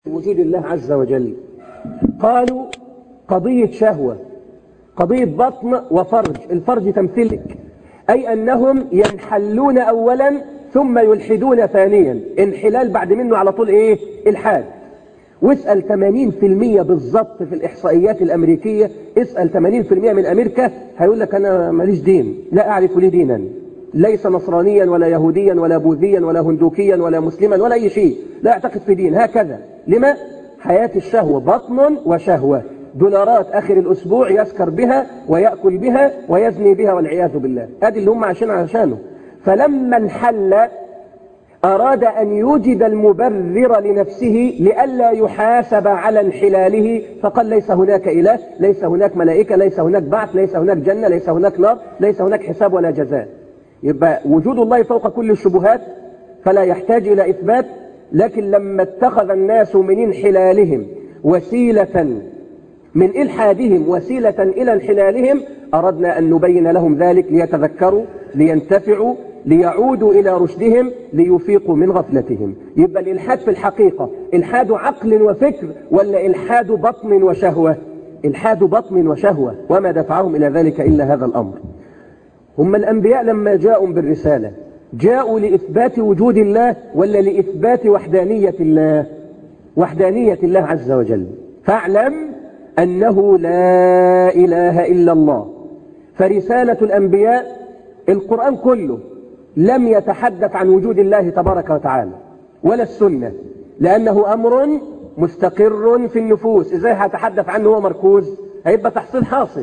وجود الله عز وجل قالوا قضية شهوة قضية بطن وفرج الفرج تمثلك أي أنهم ينحلون أولا ثم يلحدون ثانيا انحلال بعد منه على طول إيه الحاد واسأل 80% بالضبط في الإحصائيات الأمريكية اسأل 80% من أمريكا هيقول لك أنا ماليش دين لا أعرف لي دينا ليس نصرانيا ولا يهوديا ولا بوذيا ولا هندوكيا ولا مسلما ولا أي شيء لا يعتقد في دين هكذا لما؟ حياة الشهوة بطن وشهوة دولارات آخر الأسبوع يسكر بها ويأكل بها ويزني بها والعياذ بالله هذه اللي هم عايشين عشانه فلما انحل أراد أن يوجد المبرر لنفسه لئلا يحاسب على انحلاله فقال ليس هناك إله ليس هناك ملائكة ليس هناك بعث ليس هناك جنة ليس هناك نار ليس هناك حساب ولا جزاء يبقى وجود الله فوق كل الشبهات فلا يحتاج إلى إثبات لكن لما اتخذ الناس من انحلالهم وسيلة من إلحادهم وسيلة إلى انحلالهم أردنا أن نبين لهم ذلك ليتذكروا لينتفعوا ليعودوا إلى رشدهم ليفيقوا من غفلتهم يبقى الإلحاد في الحقيقة إلحاد عقل وفكر ولا إلحاد بطن وشهوة إلحاد بطن وشهوة وما دفعهم إلى ذلك إلا هذا الأمر هم الأنبياء لما جاءوا بالرسالة جاءوا لإثبات وجود الله ولا لإثبات وحدانية الله وحدانية الله عز وجل فاعلم أنه لا إله إلا الله فرسالة الأنبياء القرآن كله لم يتحدث عن وجود الله تبارك وتعالى ولا السنة لأنه أمر مستقر في النفوس إزاي هتحدث عنه هو مركوز هيبقى تحصيل حاصل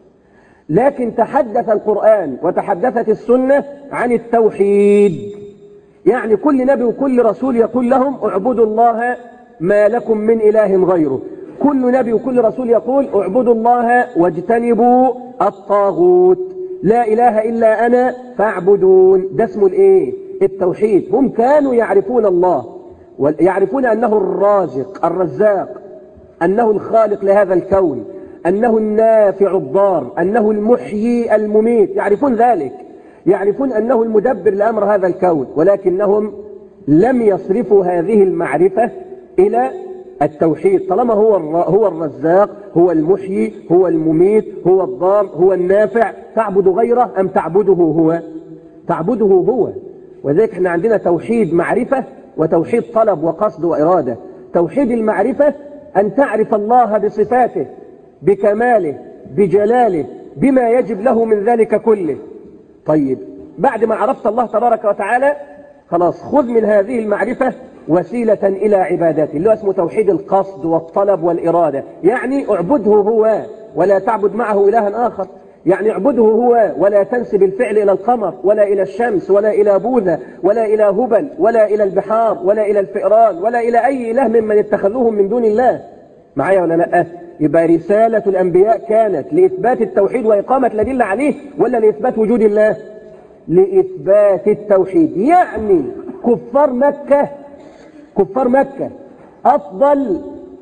لكن تحدث القرآن وتحدثت السنة عن التوحيد يعني كل نبي وكل رسول يقول لهم اعبدوا الله ما لكم من إله غيره كل نبي وكل رسول يقول اعبدوا الله واجتنبوا الطاغوت لا إله إلا أنا فاعبدون ده اسمه الايه التوحيد هم كانوا يعرفون الله يعرفون أنه الرازق الرزاق أنه الخالق لهذا الكون أنه النافع الضار أنه المحيي المميت يعرفون ذلك يعرفون أنه المدبر لأمر هذا الكون ولكنهم لم يصرفوا هذه المعرفة إلى التوحيد طالما هو هو الرزاق هو المحيي هو المميت هو الضار هو النافع تعبد غيره أم تعبده هو تعبده هو وذلك احنا عندنا توحيد معرفة وتوحيد طلب وقصد وإرادة توحيد المعرفة أن تعرف الله بصفاته بكماله بجلاله بما يجب له من ذلك كله طيب بعد ما عرفت الله تبارك وتعالى خلاص خذ من هذه المعرفة وسيلة إلى عباداته اللي هو اسمه توحيد القصد والطلب والإرادة يعني اعبده هو ولا تعبد معه إلها آخر يعني اعبده هو ولا تنسب الفعل إلى القمر ولا إلى الشمس ولا إلى بوذا ولا إلى هبل ولا إلى البحار ولا إلى الفئران ولا إلى أي إله ممن اتخذوهم من دون الله معايا ولا لا يبقى رسالة الأنبياء كانت لإثبات التوحيد وإقامة الأدلة عليه ولا لإثبات وجود الله لإثبات التوحيد يعني كفار مكة كفار مكة أفضل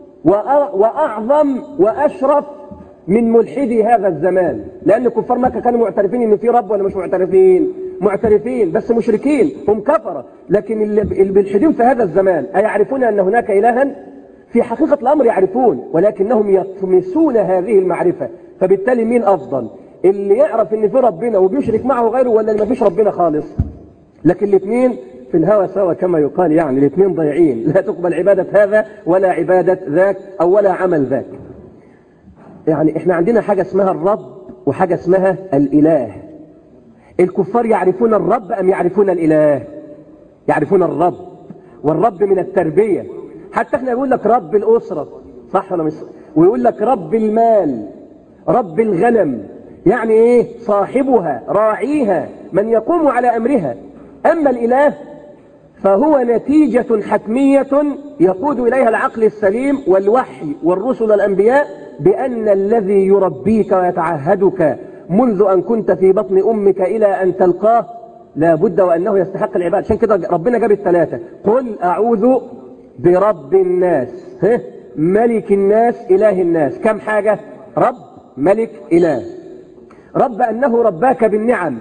وأعظم وأشرف من ملحدي هذا الزمان لأن كفار مكة كانوا معترفين إن في رب ولا مش معترفين معترفين بس مشركين هم كفرة لكن اللي بيلحدون في هذا الزمان أيعرفون أن هناك إلها في حقيقة الأمر يعرفون ولكنهم يطمسون هذه المعرفة فبالتالي مين أفضل اللي يعرف ان في ربنا وبيشرك معه غيره ولا اللي ما فيش ربنا خالص لكن الاثنين في الهوى سوا كما يقال يعني الاثنين ضايعين لا تقبل عبادة هذا ولا عبادة ذاك أو ولا عمل ذاك يعني احنا عندنا حاجة اسمها الرب وحاجة اسمها الإله الكفار يعرفون الرب أم يعرفون الإله يعرفون الرب والرب من التربية حتى احنا يقول لك رب الأسرة صح ولا مش ويقول لك رب المال رب الغنم يعني ايه صاحبها راعيها من يقوم على أمرها أما الإله فهو نتيجة حتمية يقود إليها العقل السليم والوحي والرسل الأنبياء بأن الذي يربيك ويتعهدك منذ أن كنت في بطن أمك إلى أن تلقاه لا بد وأنه يستحق العباد عشان كده ربنا جاب الثلاثة قل أعوذ برب الناس ها؟ ملك الناس إله الناس كم حاجة رب ملك إله رب أنه رباك بالنعم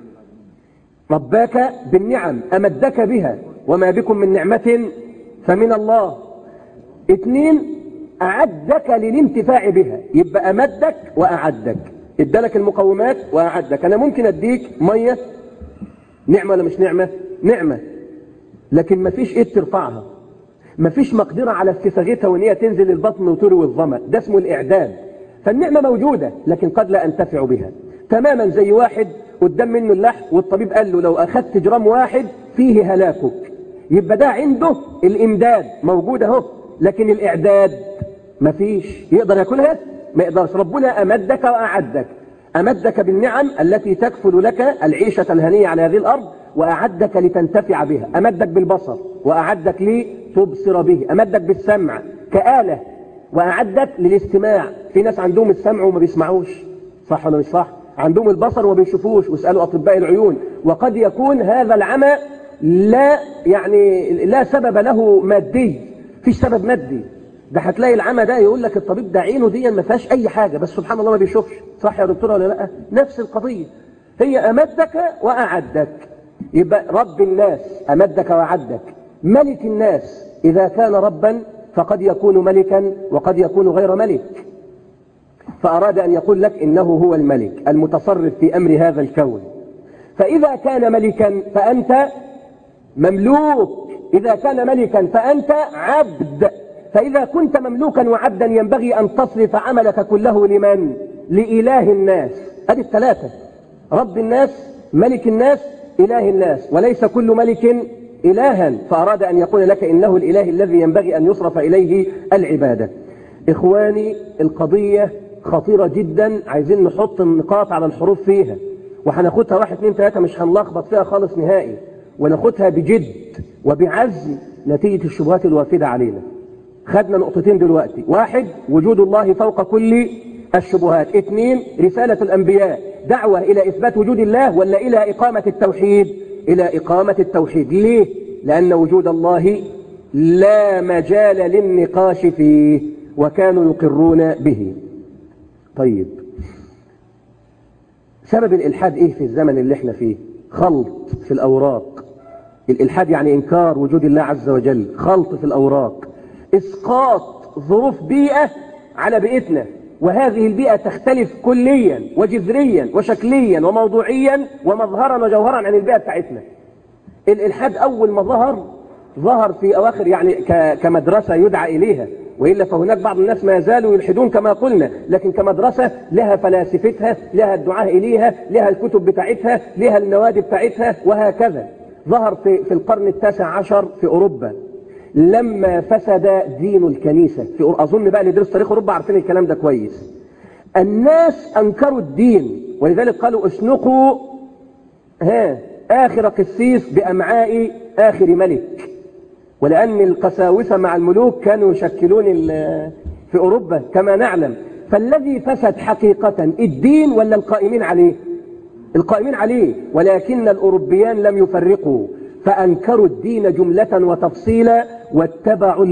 رباك بالنعم أمدك بها وما بكم من نعمة فمن الله اتنين أعدك للانتفاع بها يبقى أمدك وأعدك ادالك المقومات وأعدك أنا ممكن أديك مية نعمة ولا مش نعمة نعمة لكن مفيش ايد ترفعها مفيش مقدرة على استساغتها وان هي تنزل البطن وتروي الظمأ ده اسمه الإعداد فالنعمة موجودة لكن قد لا أنتفع بها تماما زي واحد قدام منه اللحم والطبيب قال له لو أخذت جرام واحد فيه هلاكك يبقى ده عنده الإمداد موجود اهو لكن الإعداد مفيش يقدر ياكلها ما يقدرش ربنا أمدك وأعدك أمدك بالنعم التي تكفل لك العيشة الهنية على هذه الأرض وأعدك لتنتفع بها أمدك بالبصر وأعدك لتبصر به أمدك بالسمع كآلة وأعدك للاستماع في ناس عندهم السمع وما بيسمعوش صح ولا مش صح عندهم البصر وما بيشوفوش واسألوا أطباء العيون وقد يكون هذا العمى لا يعني لا سبب له مادي فيش سبب مادي ده هتلاقي العمى ده يقول لك الطبيب ده عينه دي ما فيهاش اي حاجه بس سبحان الله ما بيشوفش صح يا دكتور ولا لا نفس القضيه هي امدك واعدك يبقى رب الناس امدك واعدك ملك الناس اذا كان ربا فقد يكون ملكا وقد يكون غير ملك فاراد ان يقول لك انه هو الملك المتصرف في امر هذا الكون فاذا كان ملكا فانت مملوك اذا كان ملكا فانت عبد فإذا كنت مملوكا وعبدا ينبغي أن تصرف عملك كله لمن؟ لإله الناس هذه الثلاثة رب الناس ملك الناس إله الناس وليس كل ملك إلها فأراد أن يقول لك إنه الإله الذي ينبغي أن يصرف إليه العبادة إخواني القضية خطيرة جدا عايزين نحط النقاط على الحروف فيها وهناخدها واحد اثنين ثلاثة مش هنلخبط فيها خالص نهائي وناخدها بجد وبعزم نتيجة الشبهات الوافدة علينا خدنا نقطتين دلوقتي واحد وجود الله فوق كل الشبهات اثنين رسالة الأنبياء دعوة إلى إثبات وجود الله ولا إلى إقامة التوحيد إلى إقامة التوحيد ليه؟ لأن وجود الله لا مجال للنقاش فيه وكانوا يقرون به طيب سبب الإلحاد إيه في الزمن اللي احنا فيه خلط في الأوراق الإلحاد يعني إنكار وجود الله عز وجل خلط في الأوراق إسقاط ظروف بيئة على بيئتنا وهذه البيئة تختلف كليا وجذريا وشكليا وموضوعيا ومظهرا وجوهرا عن البيئة بتاعتنا الإلحاد أول ما ظهر ظهر في أواخر يعني كمدرسة يدعى إليها وإلا فهناك بعض الناس ما يزالوا يلحدون كما قلنا لكن كمدرسة لها فلاسفتها لها الدعاء إليها لها الكتب بتاعتها لها النوادي بتاعتها وهكذا ظهر في, في القرن التاسع عشر في أوروبا لما فسد دين الكنيسة في أظن بقى اللي درس تاريخ أوروبا عارفين الكلام ده كويس الناس أنكروا الدين ولذلك قالوا اشنقوا ها آخر قسيس بأمعاء آخر ملك ولأن القساوسة مع الملوك كانوا يشكلون في أوروبا كما نعلم فالذي فسد حقيقة الدين ولا القائمين عليه القائمين عليه ولكن الأوروبيان لم يفرقوا فأنكروا الدين جملة وتفصيلا واتبعوا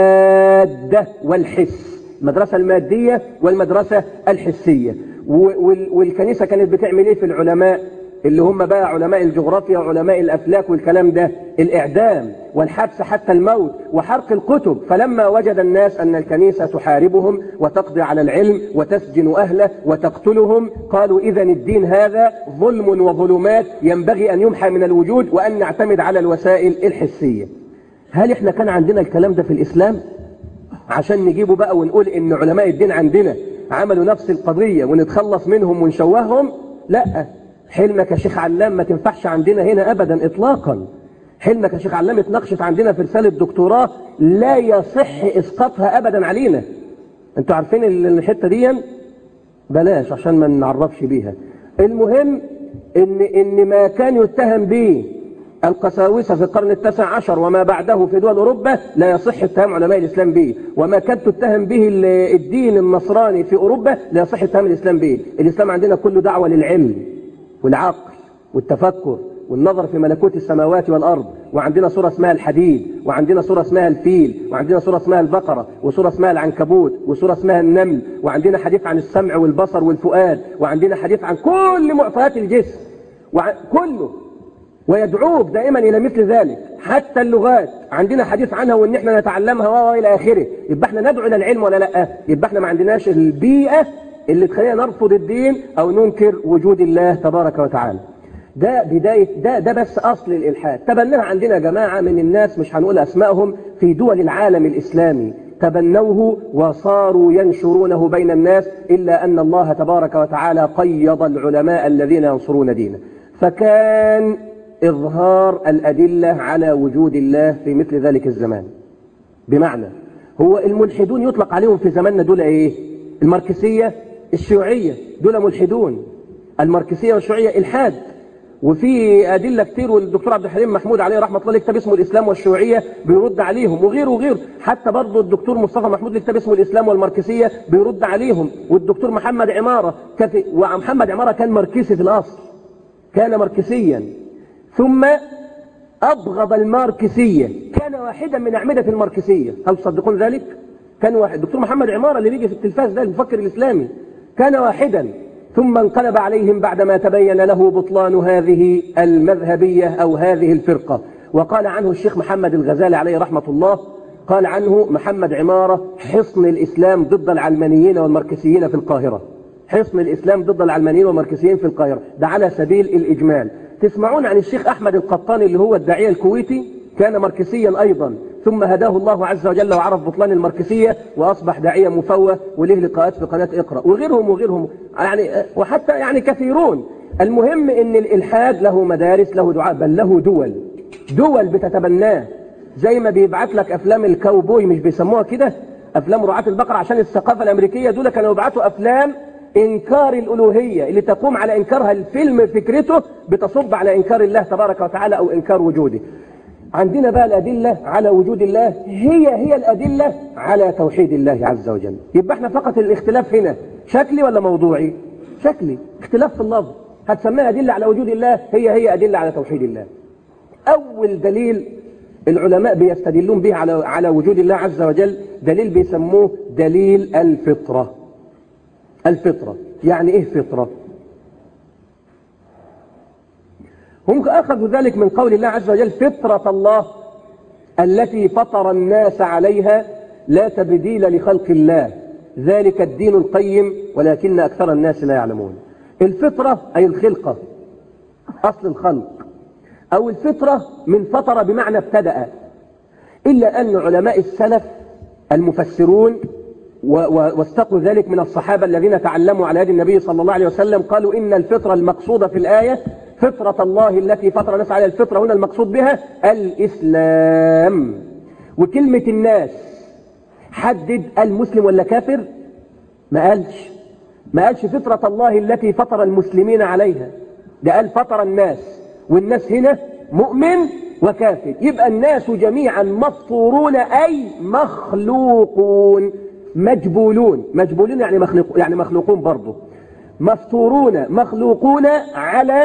المادة والحس المدرسة المادية والمدرسة الحسية والكنيسة كانت بتعمل ايه في العلماء اللي هم بقى علماء الجغرافيا وعلماء الأفلاك والكلام ده الإعدام والحبس حتى الموت وحرق الكتب فلما وجد الناس أن الكنيسة تحاربهم وتقضي على العلم وتسجن أهله وتقتلهم قالوا إذا الدين هذا ظلم وظلمات ينبغي أن يمحى من الوجود وأن نعتمد على الوسائل الحسية هل إحنا كان عندنا الكلام ده في الإسلام عشان نجيبه بقى ونقول إن علماء الدين عندنا عملوا نفس القضية ونتخلص منهم ونشوههم لا حلمك يا شيخ علام ما تنفعش عندنا هنا أبدا إطلاقا حلمك يا شيخ علام اتناقشت عندنا في رسالة دكتوراه لا يصح إسقاطها أبدا علينا انتوا عارفين الحتة دي بلاش عشان ما نعرفش بيها المهم ان, إن ما كان يتهم به القساوسة في القرن التاسع عشر وما بعده في دول أوروبا لا يصح اتهام علماء الإسلام به وما كانت تتهم به الدين النصراني في أوروبا لا يصح اتهام الإسلام به الإسلام عندنا كله دعوة للعلم والعقل والتفكر والنظر في ملكوت السماوات والأرض وعندنا سورة اسمها الحديد وعندنا سورة اسمها الفيل وعندنا سورة اسمها البقرة وسورة اسمها العنكبوت وسورة اسمها النمل وعندنا حديث عن السمع والبصر والفؤاد وعندنا حديث عن كل معطيات الجسم وعن كله ويدعوك دائما إلى مثل ذلك حتى اللغات عندنا حديث عنها وإن احنا نتعلمها وإلى آخره يبقى احنا ندعو إلى العلم ولا لا يبقى احنا ما عندناش البيئة اللي تخلينا نرفض الدين أو ننكر وجود الله تبارك وتعالى ده بداية ده ده بس أصل الإلحاد تبناها عندنا جماعة من الناس مش هنقول أسمائهم في دول العالم الإسلامي تبنوه وصاروا ينشرونه بين الناس إلا أن الله تبارك وتعالى قيض العلماء الذين ينصرون دينه فكان إظهار الأدلة على وجود الله في مثل ذلك الزمان بمعنى هو الملحدون يطلق عليهم في زماننا دول إيه الماركسية الشيوعية دول ملحدون الماركسية والشيوعية إلحاد وفي أدلة كتير والدكتور عبد الحليم محمود عليه رحمة الله كتاب اسمه الإسلام والشيوعية بيرد عليهم وغيره وغيره حتى برضه الدكتور مصطفى محمود كتاب اسمه الإسلام والماركسية بيرد عليهم والدكتور محمد عمارة كف... ومحمد عمارة كان ماركسي في الأصل كان ماركسيا ثم أبغض الماركسية كان واحدا من أعمدة الماركسية هل تصدقون ذلك؟ كان واحد الدكتور محمد عمارة اللي بيجي في التلفاز ده المفكر الإسلامي كان واحدا ثم انقلب عليهم بعدما تبين له بطلان هذه المذهبية أو هذه الفرقة وقال عنه الشيخ محمد الغزالي عليه رحمة الله قال عنه محمد عمارة حصن الإسلام ضد العلمانيين والماركسيين في القاهرة حصن الإسلام ضد العلمانيين والماركسيين في القاهرة ده على سبيل الإجمال تسمعون عن الشيخ أحمد القطاني اللي هو الداعية الكويتي كان ماركسيا أيضا ثم هداه الله عز وجل وعرف بطلان الماركسية وأصبح داعية مفوه وله لقاءات في قناة اقرأ وغيرهم وغيرهم يعني وحتى يعني كثيرون المهم ان الإلحاد له مدارس له دعاء بل له دول دول بتتبناه زي ما بيبعت لك أفلام الكاوبوي مش بيسموها كده أفلام رعاة البقر عشان الثقافة الأمريكية دول كانوا يبعتوا أفلام إنكار الألوهية اللي تقوم على إنكارها الفيلم فكرته بتصب على إنكار الله تبارك وتعالى أو إنكار وجوده عندنا بقى الأدلة على وجود الله هي هي الأدلة على توحيد الله عز وجل يبقى احنا فقط الاختلاف هنا شكلي ولا موضوعي شكلي اختلاف في اللفظ هتسميها أدلة على وجود الله هي هي أدلة على توحيد الله أول دليل العلماء بيستدلون به على على وجود الله عز وجل دليل بيسموه دليل الفطرة الفطرة يعني ايه فطرة هم أخذوا ذلك من قول الله عز وجل فطرة الله التي فطر الناس عليها لا تبديل لخلق الله ذلك الدين القيم ولكن أكثر الناس لا يعلمون الفطرة أي الخلقة أصل الخلق أو الفطرة من فطر بمعنى ابتدأ إلا أن علماء السلف المفسرون واستقوا ذلك من الصحابة الذين تعلموا على يد النبي صلى الله عليه وسلم قالوا إن الفطرة المقصودة في الآية فطرة الله التي فطر الناس على الفطرة هنا المقصود بها الإسلام وكلمة الناس حدد المسلم ولا كافر ما قالش ما قالش فطرة الله التي فطر المسلمين عليها ده قال فطر الناس والناس هنا مؤمن وكافر يبقى الناس جميعا مفطورون أي مخلوقون مجبولون مجبولون يعني مخلوق يعني مخلوقون برضه مفطورون مخلوقون على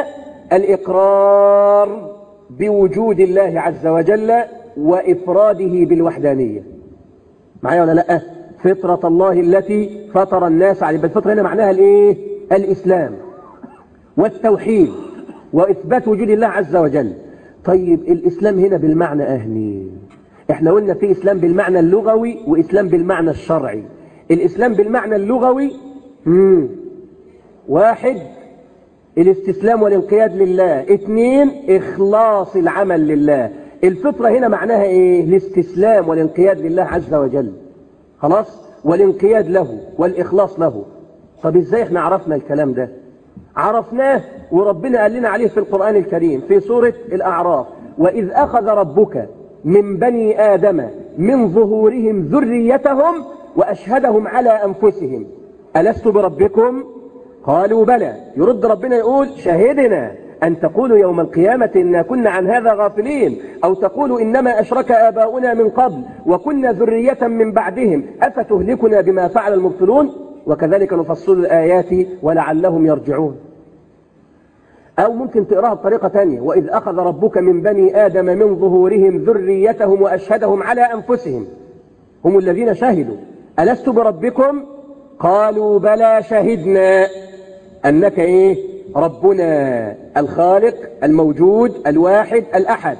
الإقرار بوجود الله عز وجل وإفراده بالوحدانية معايا ولا لا فطرة الله التي فطر الناس عليه الفطرة هنا معناها الايه الإسلام والتوحيد وإثبات وجود الله عز وجل طيب الإسلام هنا بالمعنى أهني احنا قلنا في إسلام بالمعنى اللغوي وإسلام بالمعنى الشرعي الإسلام بالمعنى اللغوي مم. واحد الاستسلام والانقياد لله اثنين اخلاص العمل لله الفطرة هنا معناها ايه الاستسلام والانقياد لله عز وجل خلاص والانقياد له والاخلاص له طب ازاي احنا عرفنا الكلام ده عرفناه وربنا قال لنا عليه في القرآن الكريم في سورة الأعراف وإذ أخذ ربك من بني آدم من ظهورهم ذريتهم وأشهدهم على أنفسهم ألست بربكم قالوا بلى يرد ربنا يقول شهدنا أن تقولوا يوم القيامة إنا كنا عن هذا غافلين أو تقولوا إنما أشرك آباؤنا من قبل وكنا ذرية من بعدهم أفتهلكنا بما فعل المبطلون وكذلك نفصل الآيات ولعلهم يرجعون أو ممكن تقراها بطريقة تانية وإذ أخذ ربك من بني آدم من ظهورهم ذريتهم وأشهدهم على أنفسهم هم الذين شهدوا ألست بربكم قالوا بلى شهدنا أنك إيه ربنا الخالق الموجود الواحد الأحد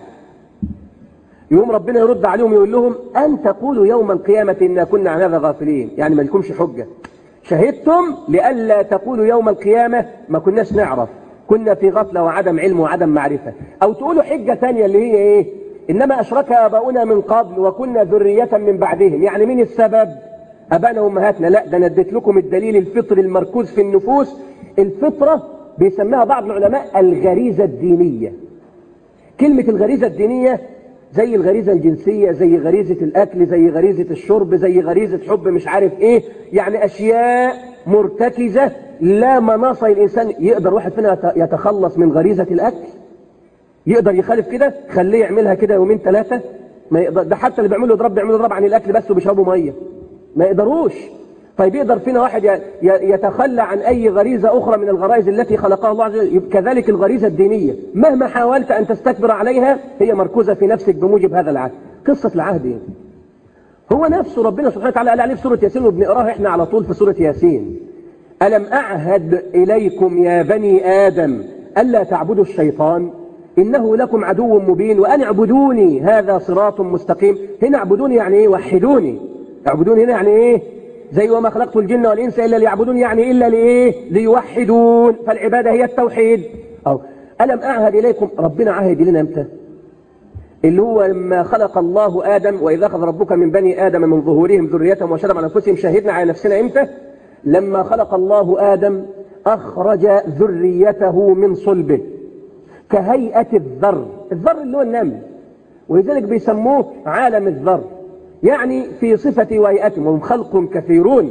يوم ربنا يرد عليهم يقول لهم أن تقولوا يوم القيامة إنا كنا عن هذا غافلين يعني ما لكمش حجة شهدتم لئلا تقولوا يوم القيامة ما كناش نعرف كنا في غفلة وعدم علم وعدم معرفة أو تقولوا حجة ثانية اللي هي إيه إنما أشرك آباؤنا من قبل وكنا ذرية من بعدهم يعني مين السبب أبانا وأمهاتنا لا ده أنا اديت لكم الدليل الفطري المركوز في النفوس الفطرة بيسميها بعض العلماء الغريزة الدينية كلمة الغريزة الدينية زي الغريزة الجنسية زي غريزة الأكل زي غريزة الشرب زي غريزة حب مش عارف إيه يعني أشياء مرتكزة لا مناص الإنسان يقدر واحد فينا يتخلص من غريزة الأكل يقدر يخالف كده خليه يعملها كده يومين ثلاثة ما يقدر ده حتى اللي بيعملوا ضرب بيعملوا ضرب عن الأكل بس وبيشربوا مية ما يقدروش طيب يقدر فينا واحد يتخلى عن أي غريزة أخرى من الغرائز التي خلقها الله عز وجل كذلك الغريزة الدينية مهما حاولت أن تستكبر عليها هي مركوزة في نفسك بموجب هذا العهد قصة العهد إيه؟ هو نفسه ربنا سبحانه وتعالى قال عليه في سورة ياسين وبنقراها إحنا على طول في سورة ياسين ألم أعهد إليكم يا بني آدم ألا تعبدوا الشيطان إنه لكم عدو مبين وأن اعبدوني هذا صراط مستقيم هنا اعبدوني يعني إيه وحدوني اعبدوني هنا يعني إيه زي وما خلقت الجن والإنس إلا ليعبدون يعني إلا لإيه ليوحدون فالعبادة هي التوحيد أو ألم أعهد إليكم ربنا عهد لنا امتى اللي هو لما خلق الله آدم وإذا أخذ ربك من بني آدم من ظهورهم ذريتهم وشرب على أنفسهم شهدنا على نفسنا امتى لما خلق الله آدم أخرج ذريته من صلبه كهيئة الذر الذر اللي هو النمل ولذلك بيسموه عالم الذر يعني في صفة وهيئتهم وهم خلق كثيرون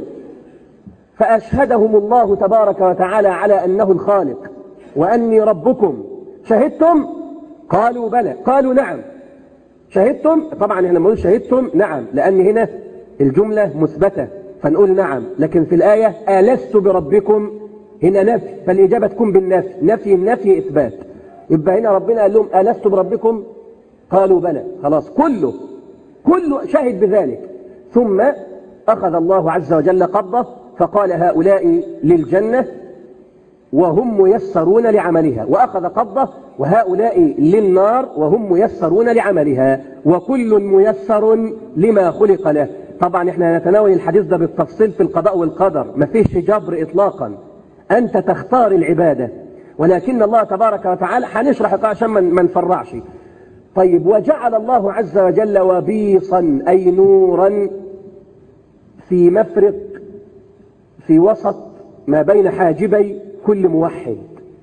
فأشهدهم الله تبارك وتعالى على أنه الخالق وأني ربكم شهدتم قالوا بلى قالوا نعم شهدتم طبعا احنا نقول شهدتم نعم لأن هنا الجملة مثبتة فنقول نعم لكن في الآية ألست بربكم هنا نفي فالإجابة تكون بالنفي نفي النفي إثبات يبقى هنا ربنا قال لهم ألست بربكم قالوا بلى خلاص كله كله شهد بذلك ثم أخذ الله عز وجل قبضه فقال هؤلاء للجنة وهم ميسرون لعملها وأخذ قبضه وهؤلاء للنار وهم ميسرون لعملها وكل ميسر لما خلق له طبعا احنا نتناول الحديث ده بالتفصيل في القضاء والقدر ما فيش جبر إطلاقا أنت تختار العبادة ولكن الله تبارك وتعالى هنشرح عشان ما نفرعش طيب وجعل الله عز وجل وبيصا أي نورا في مفرق في وسط ما بين حاجبي كل موحد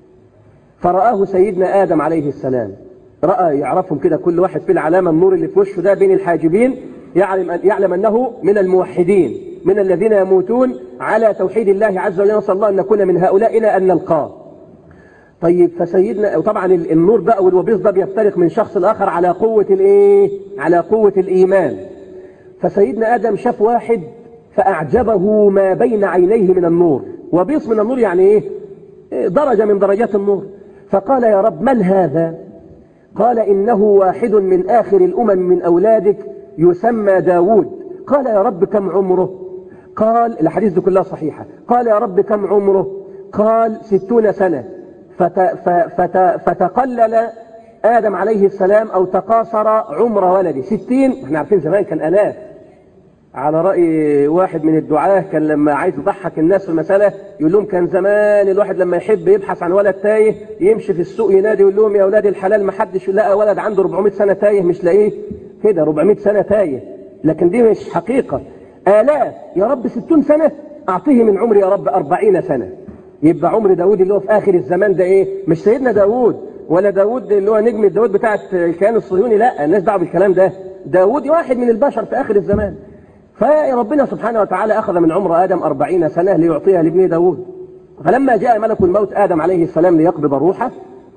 فرآه سيدنا آدم عليه السلام رأى يعرفهم كده كل واحد في العلامة النور اللي في وشه ده بين الحاجبين يعلم, يعلم أنه من الموحدين من الذين يموتون على توحيد الله عز وجل نسأل الله أن نكون من هؤلاء إلى أن نلقاه طيب فسيدنا وطبعا النور ده او الوبيص ده بيفترق من شخص لاخر على قوة الايه على قوة الايمان فسيدنا ادم شاف واحد فاعجبه ما بين عينيه من النور وبيص من النور يعني ايه درجة من درجات النور فقال يا رب من هذا قال انه واحد من اخر الامم من اولادك يسمى داود قال يا رب كم عمره قال الحديث دي كلها صحيحة قال يا رب كم عمره قال ستون سنة فت فت فتقلل آدم عليه السلام أو تقاصر عمر ولده ستين احنا عارفين زمان كان ألاف على رأي واحد من الدعاة كان لما عايز يضحك الناس في المسألة يقول لهم كان زمان الواحد لما يحب يبحث عن ولد تايه يمشي في السوق ينادي يقول لهم يا أولاد الحلال ما حدش لقى ولد عنده 400 سنة تايه مش لاقيه كده 400 سنة تايه لكن دي مش حقيقة آلاف يا رب 60 سنة أعطيه من عمري يا رب 40 سنة يبقى عمر داود اللي هو في آخر الزمان ده إيه مش سيدنا داود ولا داود اللي هو نجم داود بتاعة الكيان الصهيوني لا الناس دعوه بالكلام ده داود واحد من البشر في آخر الزمان فربنا سبحانه وتعالى أخذ من عمر آدم أربعين سنة ليعطيها لابن داود فلما جاء ملك الموت آدم عليه السلام ليقبض روحه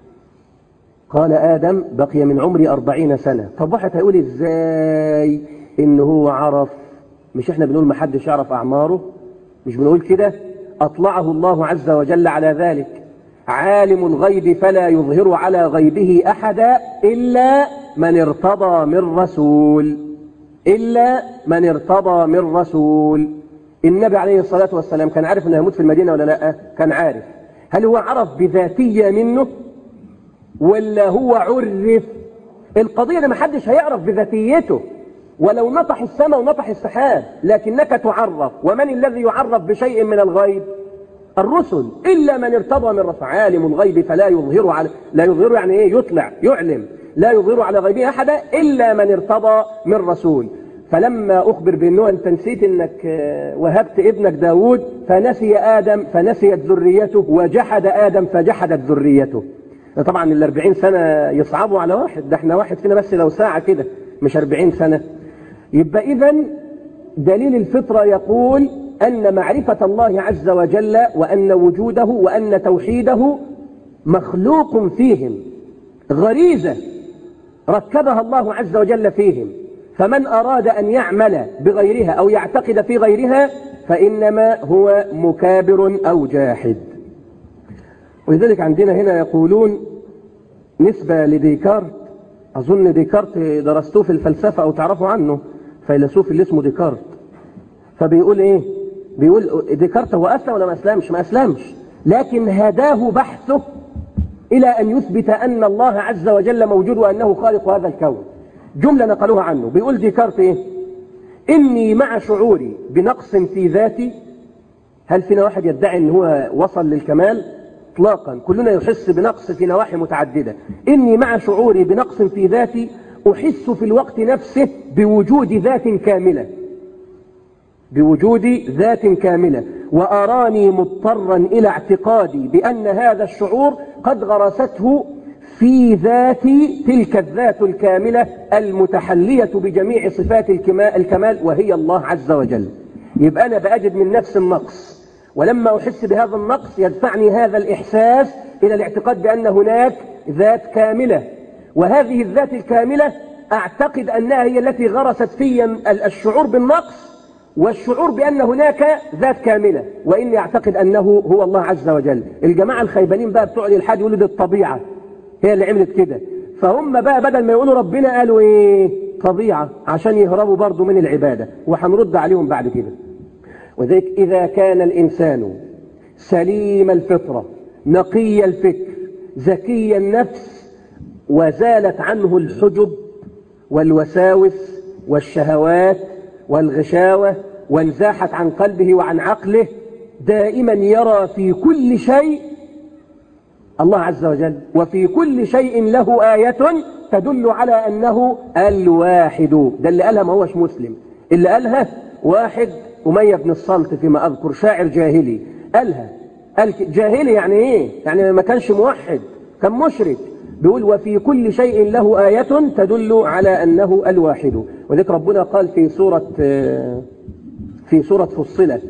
قال آدم بقي من عمري أربعين سنة طب واحد هيقول إزاي إن هو عرف مش إحنا بنقول ما حدش يعرف أعماره مش بنقول كده أطلعه الله عز وجل على ذلك عالم الغيب فلا يظهر على غيبه أحدا إلا من ارتضى من رسول إلا من ارتضى من رسول النبي عليه الصلاة والسلام كان عارف أنه يموت في المدينة ولا لا كان عارف هل هو عرف بذاتية منه ولا هو عرف القضية ده محدش هيعرف بذاتيته ولو نطح السماء ونطح السحاب لكنك تعرف ومن الذي يعرف بشيء من الغيب الرسل إلا من ارتضى من رسول عالم الغيب فلا يظهر على لا يظهر يعني إيه يطلع يعلم لا يظهر على غيبه أحدا إلا من ارتضى من رسول فلما أخبر بأنه أنت نسيت أنك وهبت ابنك داود فنسي آدم فنسيت ذريته وجحد آدم فجحدت ذريته طبعا الأربعين سنة يصعبوا على واحد ده احنا واحد فينا بس لو ساعة كده مش أربعين سنة يبقى إذا دليل الفطرة يقول أن معرفة الله عز وجل وأن وجوده وأن توحيده مخلوق فيهم غريزة ركبها الله عز وجل فيهم فمن أراد أن يعمل بغيرها أو يعتقد في غيرها فإنما هو مكابر أو جاحد ولذلك عندنا هنا يقولون نسبة لديكارت أظن ديكارت درستوه في الفلسفة أو تعرفوا عنه فيلسوف اللي اسمه ديكارت فبيقول إيه بيقول ديكارت هو أسلم ولا ما أسلمش ما أسلمش لكن هداه بحثه إلى أن يثبت أن الله عز وجل موجود وأنه خالق هذا الكون جملة نقلوها عنه بيقول ديكارت إيه إني مع شعوري بنقص في ذاتي هل فينا واحد يدعي أن هو وصل للكمال اطلاقا كلنا يحس بنقص في نواحي متعددة إني مع شعوري بنقص في ذاتي أحس في الوقت نفسه بوجود ذات كاملة بوجود ذات كاملة وأراني مضطرا إلى اعتقادي بأن هذا الشعور قد غرسته في ذات تلك الذات الكاملة المتحلية بجميع صفات الكمال وهي الله عز وجل يبقى أنا بأجد من نفس النقص ولما أحس بهذا النقص يدفعني هذا الإحساس إلى الاعتقاد بأن هناك ذات كاملة وهذه الذات الكاملة أعتقد أنها هي التي غرست في الشعور بالنقص والشعور بأن هناك ذات كاملة وإني أعتقد أنه هو الله عز وجل الجماعة الخيبانين بقى بتوع الإلحاد يقولوا دي الطبيعة هي اللي عملت كده فهم بقى بدل ما يقولوا ربنا قالوا إيه طبيعة عشان يهربوا برضو من العبادة وهنرد عليهم بعد كده وذلك إذا كان الإنسان سليم الفطرة نقي الفكر زكي النفس وزالت عنه الحجب والوساوس والشهوات والغشاوة وانزاحت عن قلبه وعن عقله دائما يرى في كل شيء الله عز وجل وفي كل شيء له آية تدل على أنه الواحد ده اللي قالها ما هوش مسلم اللي قالها واحد أمية بن الصلت فيما أذكر شاعر جاهلي قالها قال جاهلي يعني إيه يعني ما كانش موحد كان مشرك بيقول وفي كل شيء له آية تدل على أنه الواحد وذلك ربنا قال في سورة في سورة فصلت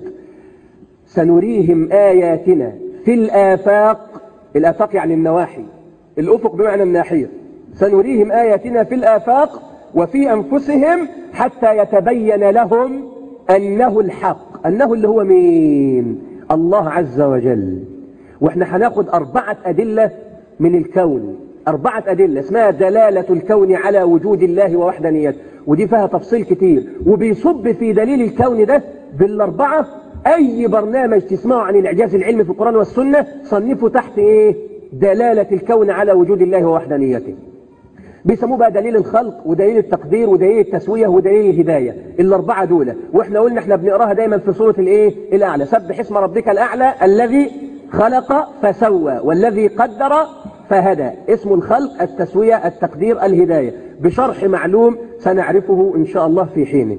سنريهم آياتنا في الآفاق الآفاق يعني النواحي الأفق بمعنى الناحية سنريهم آياتنا في الآفاق وفي أنفسهم حتى يتبين لهم أنه الحق أنه اللي هو مين الله عز وجل وإحنا هناخد أربعة أدلة من الكون أربعة أدلة اسمها دلالة الكون على وجود الله ووحدانيته ودي فيها تفصيل كتير وبيصب في دليل الكون ده بالأربعة أي برنامج تسمعه عن الإعجاز العلمي في القرآن والسنة صنفه تحت إيه دلالة الكون على وجود الله ووحدانيته بيسموه بقى دليل الخلق ودليل التقدير ودليل التسوية ودليل الهداية الأربعة دول وإحنا قلنا إحنا بنقراها دايما في سورة الإيه الأعلى سبح اسم ربك الأعلى الذي خلق فسوى والذي قدر فهدى اسم الخلق التسوية التقدير الهداية بشرح معلوم سنعرفه إن شاء الله في حينه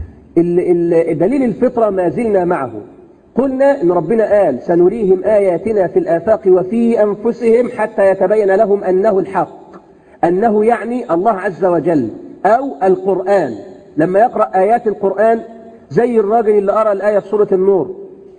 دليل الفطرة ما زلنا معه قلنا إن ربنا قال سنريهم آياتنا في الآفاق وفي أنفسهم حتى يتبين لهم أنه الحق أنه يعني الله عز وجل أو القرآن لما يقرأ آيات القرآن زي الراجل اللي قرأ الآية في سورة النور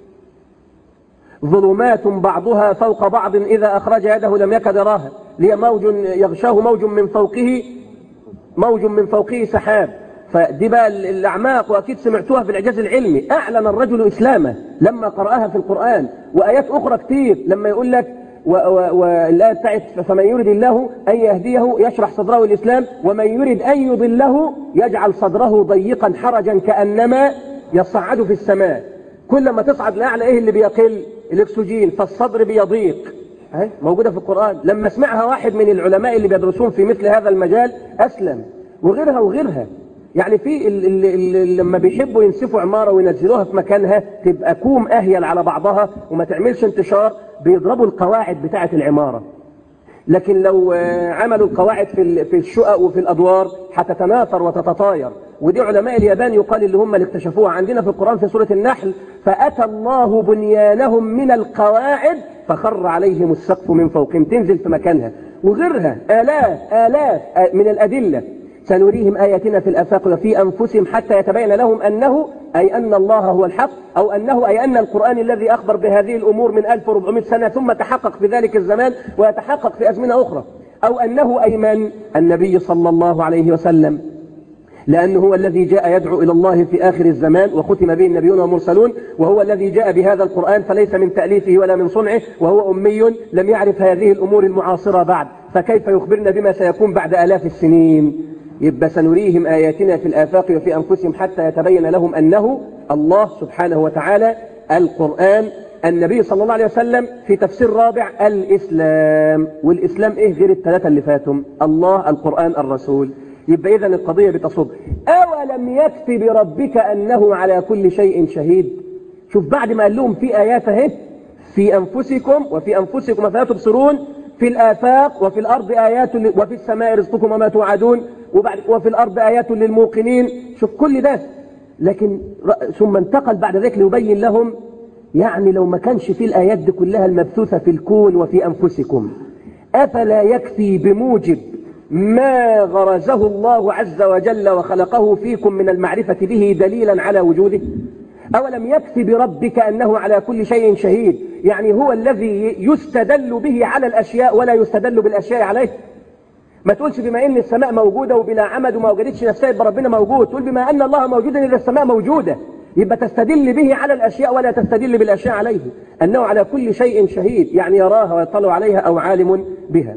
ظلمات بعضها فوق بعض إذا أخرج يده لم يكد يراها لي موج يغشاه موج من فوقه موج من فوقه سحاب فدي بقى الأعماق وأكيد سمعتوها في الإعجاز العلمي أعلن الرجل إسلامه لما قرأها في القرآن وآيات أخرى كتير لما يقول لك والآية بتاعت فمن يرد الله أن يهديه يشرح صدره الإسلام ومن يرد أن يضله يجعل صدره ضيقا حرجا كأنما يصعد في السماء كل ما تصعد لأعلى إيه اللي بيقل الأكسجين فالصدر بيضيق أهي موجودة في القرآن لما سمعها واحد من العلماء اللي بيدرسون في مثل هذا المجال أسلم وغيرها وغيرها يعني في ال- ال- ال- لما بيحبوا ينسفوا عمارة وينزلوها في مكانها تبقى كوم أهيل على بعضها وما تعملش انتشار بيضربوا القواعد بتاعة العمارة لكن لو آه، عملوا القواعد في ال- في الشقق وفي الادوار هتتناثر وتتطاير ودي علماء اليابان يقال اللي هم اللي اكتشفوها عندنا في القران في سوره النحل فاتى الله بنيانهم من القواعد فخر عليهم السقف من فوقهم تنزل في مكانها وغيرها الاف الاف آه، من الادله سنريهم آياتنا في الآفاق وفي أنفسهم حتى يتبين لهم أنه أي أن الله هو الحق أو أنه أي أن القرآن الذي أخبر بهذه الأمور من 1400 سنة ثم تحقق في ذلك الزمان ويتحقق في أزمنة أخرى أو أنه أي من النبي صلى الله عليه وسلم لأنه هو الذي جاء يدعو إلى الله في آخر الزمان وختم به النبيون والمرسلون وهو الذي جاء بهذا القرآن فليس من تأليفه ولا من صنعه وهو أمي لم يعرف هذه الأمور المعاصرة بعد فكيف يخبرنا بما سيكون بعد آلاف السنين يبقى سنريهم آياتنا في الآفاق وفي أنفسهم حتى يتبين لهم أنه الله سبحانه وتعالى القرآن النبي صلى الله عليه وسلم في تفسير رابع الإسلام والإسلام إيه غير الثلاثة اللي فاتهم الله القرآن الرسول يبقى إذا القضية بتصب أولم يكفي بربك أنه على كل شيء شهيد شوف بعد ما قال لهم في آيات اهي في أنفسكم وفي أنفسكم أفلا تبصرون في الآفاق وفي الأرض آيات ل- وفي السماء رزقكم وما توعدون وبعد وفي الأرض آيات للموقنين شوف كل ده لكن ر- ثم انتقل بعد ذلك ليبين لهم يعني لو ما كانش في الآيات دي كلها المبثوثة في الكون وفي أنفسكم أفلا يكفي بموجب ما غرزه الله عز وجل وخلقه فيكم من المعرفة به دليلا على وجوده أولم يكفي بربك أنه على كل شيء شهيد يعني هو الذي يستدل به على الأشياء ولا يستدل بالأشياء عليه ما تقولش بما ان السماء موجوده وبلا عمد وما وجدتش نفسها يبقى ربنا موجود تقول بما ان الله موجود اذا السماء موجوده يبقى تستدل به على الاشياء ولا تستدل بالاشياء عليه انه على كل شيء شهيد يعني يراها ويطلع عليها او عالم بها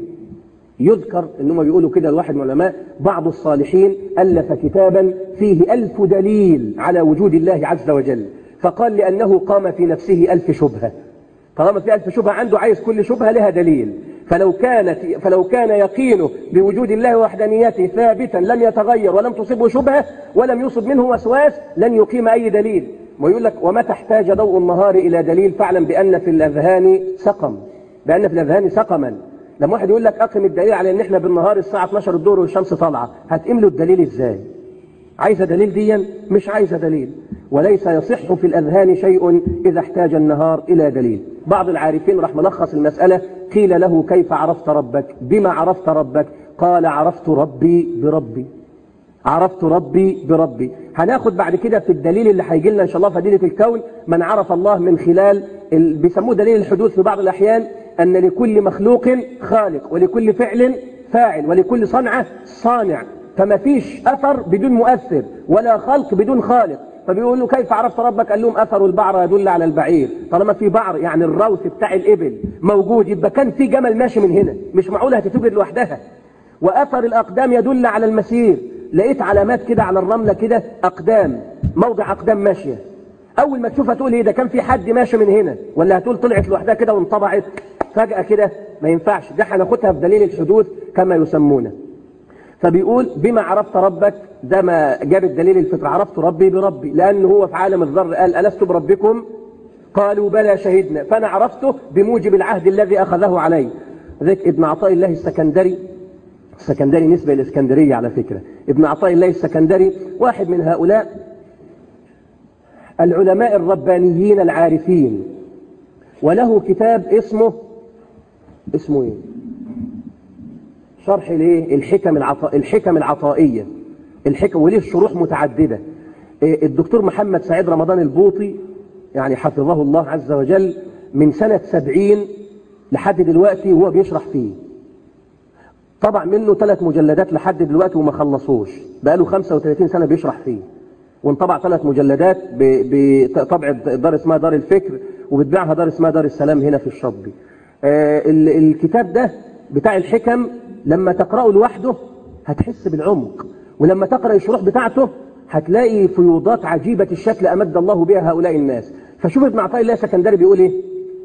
يذكر انهم بيقولوا كده الواحد من العلماء بعض الصالحين الف كتابا فيه الف دليل على وجود الله عز وجل فقال لانه قام في نفسه الف شبهه طالما في ألف شبهة عنده عايز كل شبهة لها دليل فلو كانت فلو كان يقينه بوجود الله وحدانيته ثابتا لم يتغير ولم تصبه شبهة ولم يصب منه وسواس لن يقيم أي دليل ويقول لك ومتى احتاج ضوء النهار إلى دليل فاعلم بأن في الأذهان سقم بأن في الأذهان سقما لما واحد يقول لك أقم الدليل على أن احنا بالنهار الساعة 12 الظهر والشمس طالعة هتقيم له الدليل إزاي عايزة دليل ديا مش عايزة دليل وليس يصح في الأذهان شيء إذا احتاج النهار إلى دليل بعض العارفين راح ملخص المسألة قيل له كيف عرفت ربك بما عرفت ربك قال عرفت ربي بربي عرفت ربي بربي هناخد بعد كده في الدليل اللي هيجي لنا ان شاء الله فضيله الكون من عرف الله من خلال ال... بيسموه دليل الحدوث في بعض الاحيان ان لكل مخلوق خالق ولكل فعل فاعل ولكل صنعه صانع فما فيش اثر بدون مؤثر ولا خلق بدون خالق فبيقول له كيف عرفت ربك قال لهم اثر البعر يدل على البعير طالما في بعر يعني الروث بتاع الابل موجود يبقى كان في جمل ماشي من هنا مش معقوله هتتوجد لوحدها واثر الاقدام يدل على المسير لقيت علامات كده على الرمله كده اقدام موضع اقدام ماشيه اول ما تشوفها تقول ايه ده كان في حد ماشي من هنا ولا هتقول طلعت لوحدها كده وانطبعت فجاه كده ما ينفعش ده هناخدها في دليل الحدوث كما يسمونه فبيقول بما عرفت ربك ده ما جاب الدليل الفطر عرفت ربي بربي لأنه هو في عالم الذر قال ألست بربكم قالوا بلى شهدنا فأنا عرفته بموجب العهد الذي أخذه علي ذلك ابن عطاء الله السكندري السكندري نسبة الإسكندرية على فكرة ابن عطاء الله السكندري واحد من هؤلاء العلماء الربانيين العارفين وله كتاب اسمه اسمه ايه شرح الايه الحكم العطاء الحكم العطائيه الحكم وليه شروح متعدده إيه الدكتور محمد سعيد رمضان البوطي يعني حفظه الله عز وجل من سنة سبعين لحد دلوقتي وهو بيشرح فيه طبع منه ثلاث مجلدات لحد دلوقتي وما خلصوش بقاله 35 سنة بيشرح فيه وانطبع ثلاث مجلدات بطبع دار اسمها دار الفكر وبتبيعها دار اسمها دار السلام هنا في الشطبي آه الكتاب ده بتاع الحكم لما تقرأه لوحده هتحس بالعمق ولما تقرأ الشروح بتاعته هتلاقي فيوضات عجيبة الشكل أمد الله بها هؤلاء الناس فشوف ابن عطاء الله سكندري بيقول ايه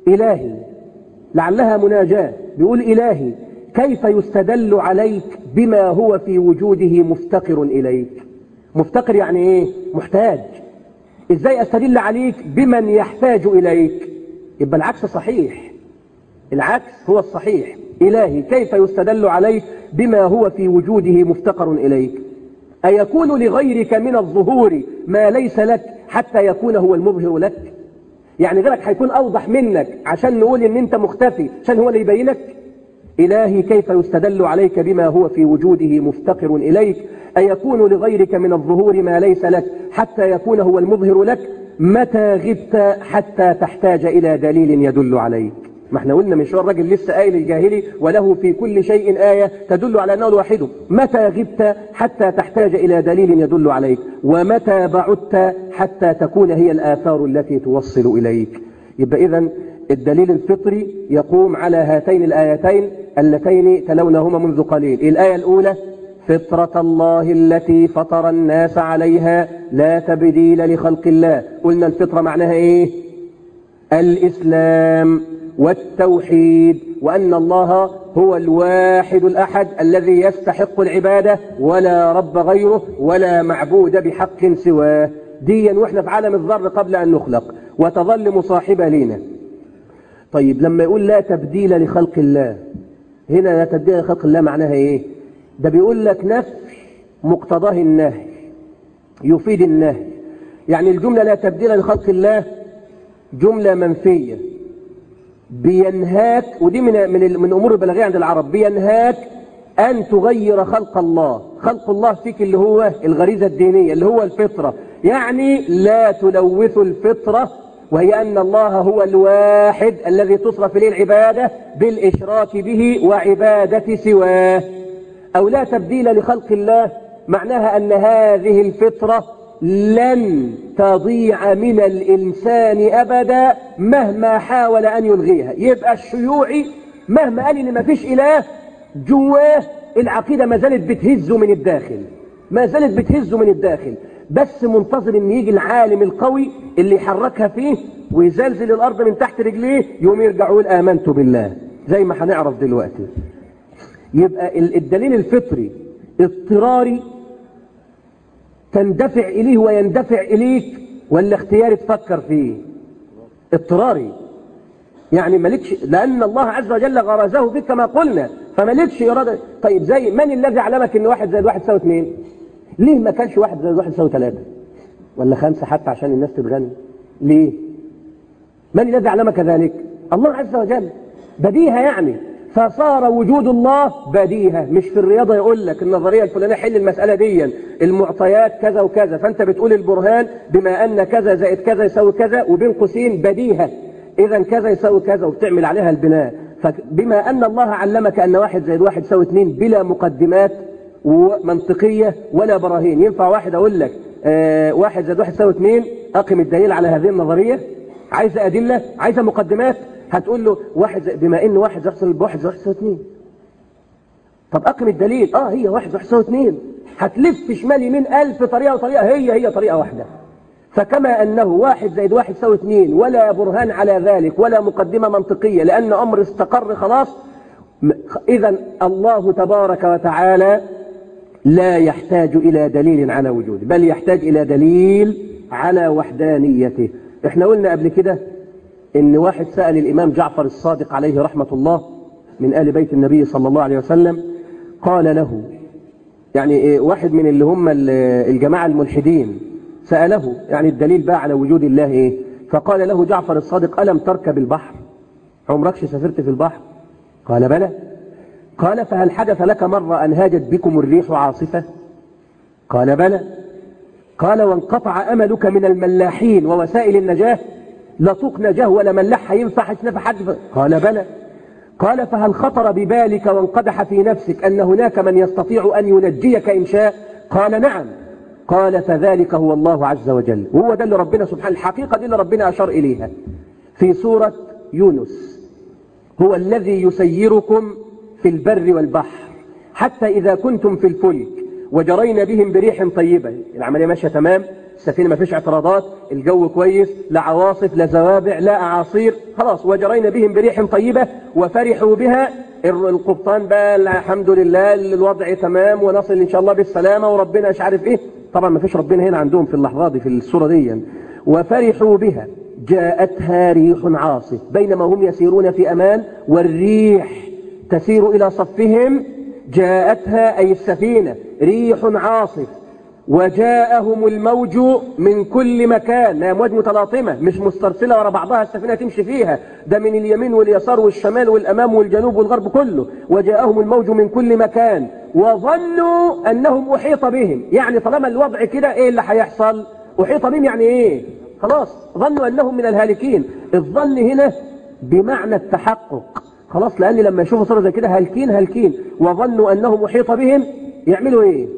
إلهي لعلها مناجاة بيقول إلهي كيف يستدل عليك بما هو في وجوده مفتقر إليك مفتقر يعني إيه محتاج إزاي أستدل عليك بمن يحتاج إليك يبقى العكس صحيح العكس هو الصحيح إلهي كيف يستدل عليك بما هو في وجوده مفتقر إليك أيكون لغيرك من الظهور ما ليس لك حتى يكون هو المظهر لك يعني غيرك هيكون أوضح منك عشان نقول إن أنت مختفي عشان هو اللي يبينك إلهي كيف يستدل عليك بما هو في وجوده مفتقر إليك أيكون لغيرك من الظهور ما ليس لك حتى يكون هو المظهر لك متى غبت حتى تحتاج إلى دليل يدل عليك ما احنا قلنا من شوية الراجل لسه قايل الجاهلي وله في كل شيء آية تدل على أنه الوحيد متى غبت حتى تحتاج إلى دليل يدل عليك ومتى بعدت حتى تكون هي الآثار التي توصل إليك يبقى إذا الدليل الفطري يقوم على هاتين الآيتين اللتين تلونهما منذ قليل الآية الأولى فطرة الله التي فطر الناس عليها لا تبديل لخلق الله قلنا الفطرة معناها إيه الإسلام والتوحيد وأن الله هو الواحد الأحد الذي يستحق العبادة ولا رب غيره ولا معبود بحق سواه ديا وإحنا في عالم الذر قبل أن نخلق وتظل مصاحبة لنا طيب لما يقول لا تبديل لخلق الله هنا لا تبديل لخلق الله معناها ايه ده بيقول لك نفي مقتضاه النهي يفيد النهي يعني الجملة لا تبديل لخلق الله جملة منفية بينهاك ودي من من من امور البلاغيه عند العرب بينهاك ان تغير خلق الله خلق الله فيك اللي هو الغريزه الدينيه اللي هو الفطره يعني لا تلوث الفطره وهي ان الله هو الواحد الذي تصرف اليه العباده بالاشراك به وعباده سواه او لا تبديل لخلق الله معناها ان هذه الفطره لن تضيع من الإنسان أبدا مهما حاول أن يلغيها يبقى الشيوعي مهما قال إن ما فيش إله جواه العقيدة ما زالت بتهزه من الداخل ما زالت بتهزه من الداخل بس منتظر ان يجي العالم القوي اللي يحركها فيه ويزلزل الارض من تحت رجليه يوم يرجع يقول امنت بالله زي ما هنعرف دلوقتي يبقى الدليل الفطري اضطراري تندفع إليه ويندفع إليك ولا اختياري تفكر فيه اضطراري يعني مالكش لأن الله عز وجل غرزه فيك كما قلنا فمالكش إرادة طيب زي من الذي علمك أن واحد زائد واحد يساوي اثنين ليه ما كانش واحد زائد واحد يساوي ثلاثة ولا خمسة حتى عشان الناس تتغني ليه من الذي علمك ذلك الله عز وجل بديهة يعني فصار وجود الله بديهة مش في الرياضة يقول لك النظرية الفلانية حل المسألة دي المعطيات كذا وكذا فأنت بتقول البرهان بما أن كذا زائد كذا يساوي كذا وبين قوسين بديهة إذا كذا يساوي كذا وبتعمل عليها البناء فبما أن الله علمك أن واحد زائد واحد يساوي اثنين بلا مقدمات ومنطقية ولا براهين ينفع واحد أقول لك آه واحد زائد واحد يساوي اثنين أقم الدليل على هذه النظرية عايزة أدلة عايزة مقدمات هتقول له واحد زي بما ان واحد يحصل بواحد زي واحد يساوي اثنين طب اقم الدليل اه هي واحد واحد يساوي اثنين هتلف شمال يمين ألف طريقة وطريقة هي هي طريقة واحدة فكما أنه واحد زائد واحد يساوي اثنين ولا برهان على ذلك ولا مقدمة منطقية لأن أمر استقر خلاص إذا الله تبارك وتعالى لا يحتاج إلى دليل على وجوده بل يحتاج إلى دليل على وحدانيته احنا قلنا قبل كده ان واحد سأل الامام جعفر الصادق عليه رحمة الله من آل بيت النبي صلى الله عليه وسلم قال له يعني واحد من اللي هم الجماعة الملحدين سأله يعني الدليل بقى على وجود الله ايه فقال له جعفر الصادق ألم تركب البحر عمركش سافرت في البحر قال بلى قال فهل حدث لك مرة أن هاجت بكم الريح عاصفة قال بلى قال وانقطع أملك من الملاحين ووسائل النجاة لا طوق نجاه ولا ملاح ينفع يتنفع حد قال بلى قال فهل خطر ببالك وانقدح في نفسك أن هناك من يستطيع أن ينجيك إن شاء قال نعم قال فذلك هو الله عز وجل وهو ده اللي ربنا سبحانه الحقيقة دي اللي ربنا أشار إليها في سورة يونس هو الذي يسيركم في البر والبحر حتى إذا كنتم في الفلك وجرين بهم بريح طيبة العملية ماشية تمام السفينة ما فيش اعتراضات الجو كويس لا عواصف لا زوابع لا أعاصير خلاص وجرينا بهم بريح طيبة وفرحوا بها القبطان بقى الحمد لله الوضع تمام ونصل إن شاء الله بالسلامة وربنا مش عارف إيه طبعا ما فيش ربنا هنا عندهم في اللحظات دي في الصورة دي وفرحوا بها جاءتها ريح عاصف بينما هم يسيرون في أمان والريح تسير إلى صفهم جاءتها أي السفينة ريح عاصف وجاءهم الموج من كل مكان أمواج متلاطمة مش مسترسلة ورا بعضها السفينة تمشي فيها ده من اليمين واليسار والشمال والأمام والجنوب والغرب كله وجاءهم الموج من كل مكان وظنوا أنهم أحيط بهم يعني طالما الوضع كده إيه اللي هيحصل أحيط بهم يعني إيه خلاص ظنوا أنهم من الهالكين الظن هنا بمعنى التحقق خلاص لأن لما يشوفوا صورة زي كده هالكين هالكين وظنوا أنهم أحيط بهم يعملوا إيه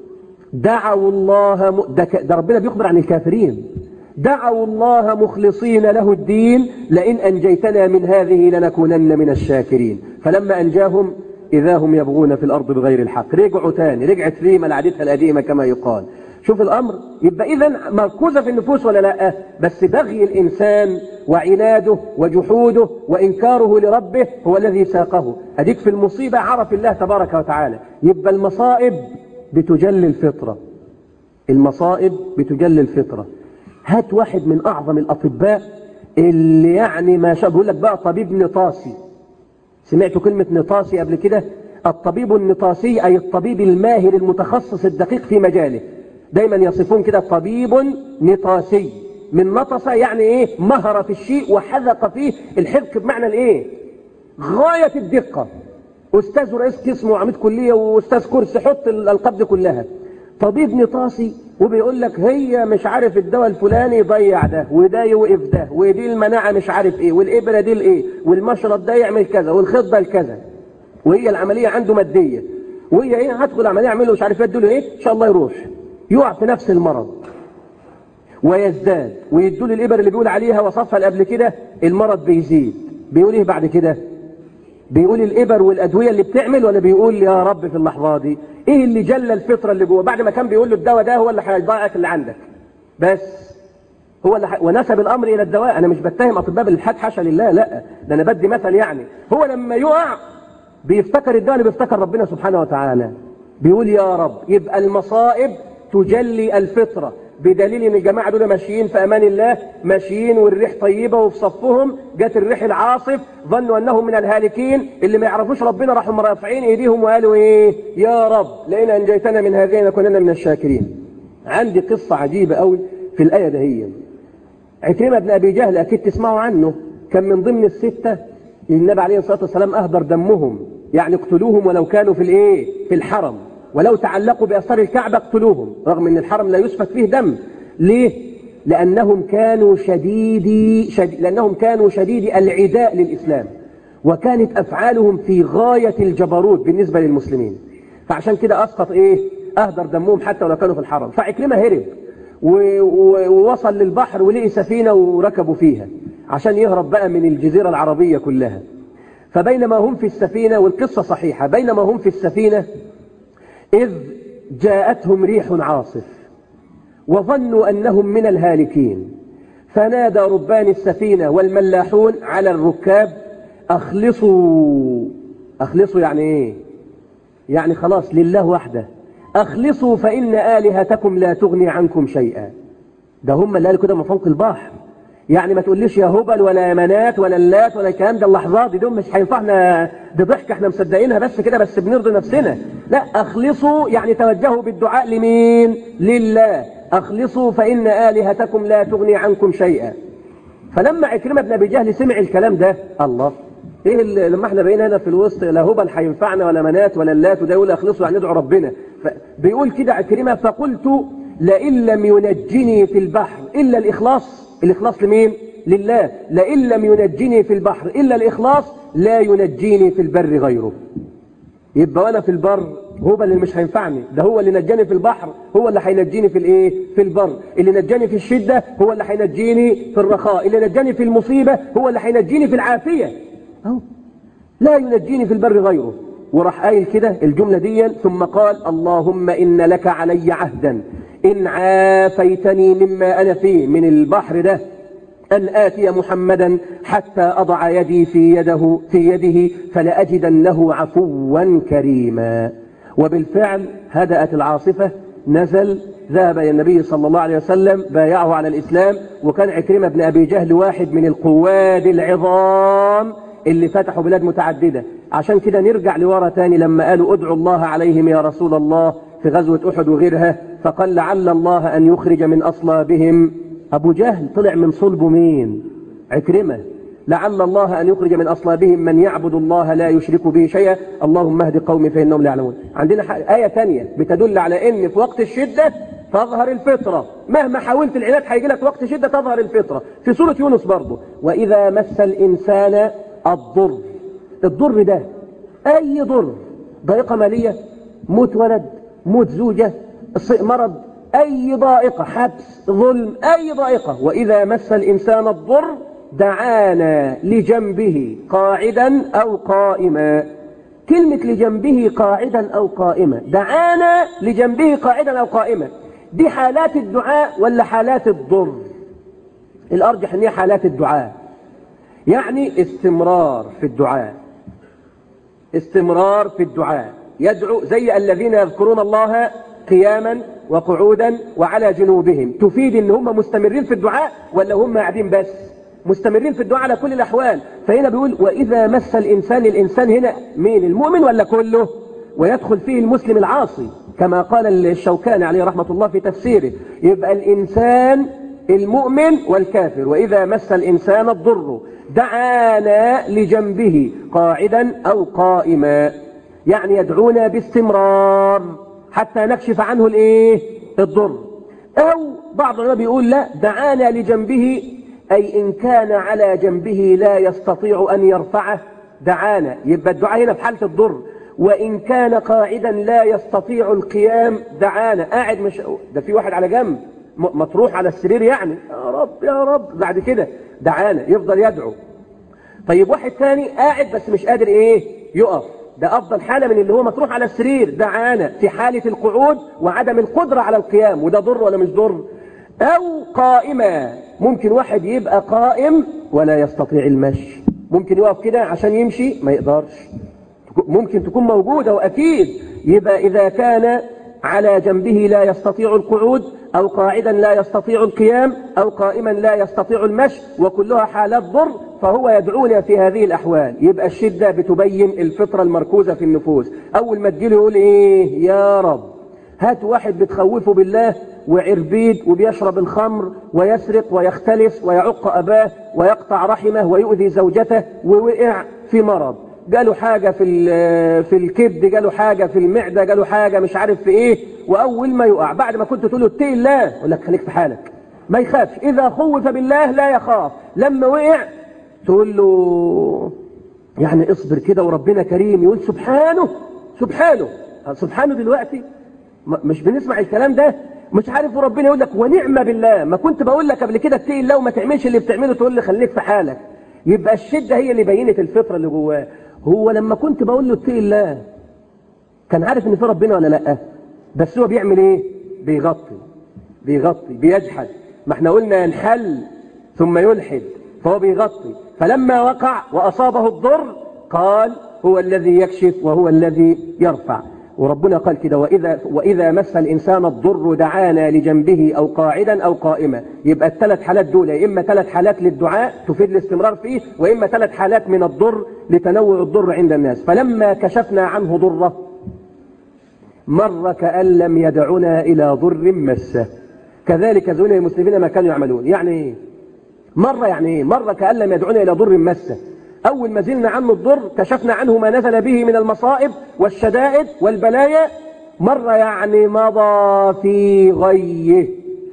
دعوا الله م... ده, ك... ده ربنا بيخبر عن الكافرين دعوا الله مخلصين له الدين لئن أنجيتنا من هذه لنكونن من الشاكرين فلما أنجاهم إذا هم يبغون في الأرض بغير الحق رجعوا تاني رجعت ريما لعادتها القديمة كما يقال شوف الأمر يبقى إذا مركوزة في النفوس ولا لا بس بغي الإنسان وعناده وجحوده وإنكاره لربه هو الذي ساقه أديك في المصيبة عرف الله تبارك وتعالى يبقى المصائب بتجلي الفطرة المصائب بتجلي الفطرة هات واحد من أعظم الأطباء اللي يعني ما شاء بيقول لك بقى طبيب نطاسي سمعتوا كلمة نطاسي قبل كده الطبيب النطاسي أي الطبيب الماهر المتخصص الدقيق في مجاله دايما يصفون كده طبيب نطاسي من نطس يعني ايه مهر في الشيء وحذق فيه الحذق بمعنى الايه غاية الدقة أستاذ ورئيس قسم وعميد كلية وأستاذ كرسي حط الألقاب دي كلها طبيب نطاسي وبيقول لك هي مش عارف الدواء الفلاني يضيع ده وده يوقف ده ودي المناعة مش عارف ايه والإبرة دي الايه والمشرط ده يعمل كذا والخيط ده الكذا وهي العملية عنده مادية وهي ايه هدخل عملية اعمله مش عارف يدوا له ايه ان شاء الله يروح يقع في نفس المرض ويزداد ويدوا له الإبر اللي بيقول عليها وصفها اللي قبل كده المرض بيزيد بيقول ايه بعد كده بيقول الإبر والأدوية اللي بتعمل ولا بيقول يا رب في اللحظة دي إيه اللي جل الفطرة اللي جوه بعد ما كان بيقول له الدواء ده هو اللي هيضيعك اللي عندك بس هو اللي ح... ونسب الأمر إلى الدواء أنا مش بتهم أطباء بالإلحاد حاشا لله لا ده أنا بدي مثل يعني هو لما يقع بيفتكر الدواء اللي بيفتكر ربنا سبحانه وتعالى بيقول يا رب يبقى المصائب تجلي الفطرة بدليل ان الجماعة دول ماشيين في امان الله ماشيين والريح طيبة وفي صفهم جت الريح العاصف ظنوا انهم من الهالكين اللي ما يعرفوش ربنا راحوا مرافعين ايديهم وقالوا ايه يا رب لئن انجيتنا من هذه لنكونن من الشاكرين عندي قصة عجيبة قوي في الآية دهيا عكرمة بن أبي جهل أكيد تسمعوا عنه كان من ضمن الستة النبي عليه الصلاة والسلام أهدر دمهم يعني اقتلوهم ولو كانوا في الايه في الحرم ولو تعلقوا بأسر الكعبة اقتلوهم رغم ان الحرم لا يسفك فيه دم ليه لأنهم كانوا شديدي شد... لأنهم كانوا شديد العداء للإسلام وكانت أفعالهم في غاية الجبروت بالنسبة للمسلمين فعشان كده أسقط إيه أهدر دمهم حتى ولو كانوا في الحرم فعكرمة هرب و... و... ووصل للبحر ولقي سفينة وركبوا فيها عشان يهرب بقى من الجزيرة العربية كلها فبينما هم في السفينة والقصة صحيحة بينما هم في السفينة إذ جاءتهم ريح عاصف وظنوا أنهم من الهالكين فنادى ربان السفينة والملاحون على الركاب أخلصوا أخلصوا يعني إيه يعني خلاص لله وحده أخلصوا فإن آلهتكم لا تغني عنكم شيئا ده هم اللي قالوا كده من فوق البحر يعني ما تقوليش يا هبل ولا يا منات ولا اللات ولا الكلام ده اللحظات دي دول مش هينفعنا بضحك احنا مصدقينها بس كده بس بنرضي نفسنا لا اخلصوا يعني توجهوا بالدعاء لمين لله اخلصوا فان الهتكم لا تغني عنكم شيئا فلما عكرمه بن ابي جهل سمع الكلام ده الله ايه اللي لما احنا بقينا هنا في الوسط لا هبل هينفعنا ولا منات ولا اللات وده يقول اخلصوا يعني ندعو ربنا بيقول كده عكرمه فقلت لئن لم ينجني في البحر الا الاخلاص الإخلاص لمين؟ لله لئن لم ينجني في البحر إلا الإخلاص لا ينجيني في البر غيره يبقى وأنا في البر هو اللي مش هينفعني ده هو اللي نجاني في البحر هو اللي هينجيني في الايه في البر اللي نجاني في الشدة هو اللي هينجيني في الرخاء اللي نجاني في المصيبة هو اللي هينجيني في العافية أهو لا ينجيني في البر غيره وراح قايل كده الجملة دي ثم قال اللهم إن لك علي عهدا إن عافيتني مما أنا فيه من البحر ده أن آتي محمدا حتى أضع يدي في يده في يده فلأجدنه عفوا كريما وبالفعل هدأت العاصفة نزل ذهب إلى النبي صلى الله عليه وسلم بايعه على الإسلام وكان عكرمة بن أبي جهل واحد من القواد العظام اللي فتحوا بلاد متعددة عشان كده نرجع لورا تاني لما قالوا ادعوا الله عليهم يا رسول الله في غزوة أحد وغيرها فقال لعل الله أن يخرج من أصلابهم أبو جهل طلع من صلب مين عكرمة لعل الله أن يخرج من أصلابهم من يعبد الله لا يشرك به شيئا اللهم اهد قومي فإنهم لا يعلمون عندنا آية تانية بتدل على أن في وقت الشدة تظهر الفطرة مهما حاولت العناد هيجي لك وقت شدة تظهر الفطرة في سورة يونس برضه وإذا مس الإنسان الضر الضر ده أي ضر ضائقة مالية موت ولد موت زوجة مرض أي ضائقة حبس ظلم أي ضائقة وإذا مس الإنسان الضر دعانا لجنبه قاعدا أو قائما كلمة لجنبه قاعدا أو قائما دعانا لجنبه قاعدا أو قائما دي حالات الدعاء ولا حالات الضر الأرجح أن هي حالات الدعاء يعني استمرار في الدعاء استمرار في الدعاء يدعو زي الذين يذكرون الله قياما وقعودا وعلى جنوبهم تفيد ان هم مستمرين في الدعاء ولا هم قاعدين بس مستمرين في الدعاء على كل الاحوال فهنا بيقول واذا مس الانسان الانسان هنا مين المؤمن ولا كله ويدخل فيه المسلم العاصي كما قال الشوكاني عليه رحمة الله في تفسيره يبقى الإنسان المؤمن والكافر وإذا مس الإنسان الضر دعانا لجنبه قاعدا أو قائما يعني يدعونا باستمرار حتى نكشف عنه الايه الضر أو بعض العلماء بيقول لا دعانا لجنبه أي إن كان على جنبه لا يستطيع أن يرفعه دعانا يبقى الدعاء هنا في حالة الضر وإن كان قاعدا لا يستطيع القيام دعانا قاعد مش ده في واحد على جنب مطروح على السرير يعني يا رب يا رب بعد كده دعانا يفضل يدعو طيب واحد تاني قاعد بس مش قادر ايه يقف ده افضل حالة من اللي هو مطروح على السرير دعانا في حالة القعود وعدم القدرة على القيام وده ضر ولا مش ضر او قائمة ممكن واحد يبقى قائم ولا يستطيع المشي ممكن يقف كده عشان يمشي ما يقدرش ممكن تكون موجودة وأكيد يبقى إذا كان على جنبه لا يستطيع القعود أو قاعدا لا يستطيع القيام أو قائما لا يستطيع المشي وكلها حالات ضر فهو يدعونا في هذه الأحوال يبقى الشدة بتبين الفطرة المركوزة في النفوس أول ما تجيله يقول إيه يا رب هات واحد بتخوفه بالله وعربيد وبيشرب الخمر ويسرق ويختلس ويعق أباه ويقطع رحمه ويؤذي زوجته ووقع في مرض جاله حاجة في في الكبد جاله حاجة في المعدة جاله حاجة مش عارف في ايه واول ما يقع بعد ما كنت تقول له اتقي الله يقول لك خليك في حالك ما يخافش اذا خوف بالله لا يخاف لما وقع تقول له يعني اصبر كده وربنا كريم يقول سبحانه سبحانه سبحانه دلوقتي مش بنسمع الكلام ده مش عارف وربنا يقول لك ونعم بالله ما كنت بقول لك قبل كده اتقي الله وما تعملش اللي بتعمله تقول لي خليك في حالك يبقى الشدة هي اللي بينت الفطرة اللي جواه هو لما كنت بقول له اتقي الله كان عارف ان في ربنا ولا لا بس هو بيعمل ايه بيغطي بيغطي بيجحد ما احنا قلنا ينحل ثم يلحد فهو بيغطي فلما وقع واصابه الضر قال هو الذي يكشف وهو الذي يرفع وربنا قال كده وإذا, وإذا مس الإنسان الضر دعانا لجنبه أو قاعدا أو قائما يبقى الثلاث حالات دول إما ثلاث حالات للدعاء تفيد الاستمرار فيه وإما ثلاث حالات من الضر لتنوع الضر عند الناس فلما كشفنا عنه ضره مر كأن لم يدعنا إلى ضر مسه كذلك زين المسلمين ما كانوا يعملون يعني إيه مرة يعني إيه مرة كأن لم يدعنا إلى ضر مسه أول ما زلنا عنه الضر كشفنا عنه ما نزل به من المصائب والشدائد والبلايا مرة يعني مضى في غيه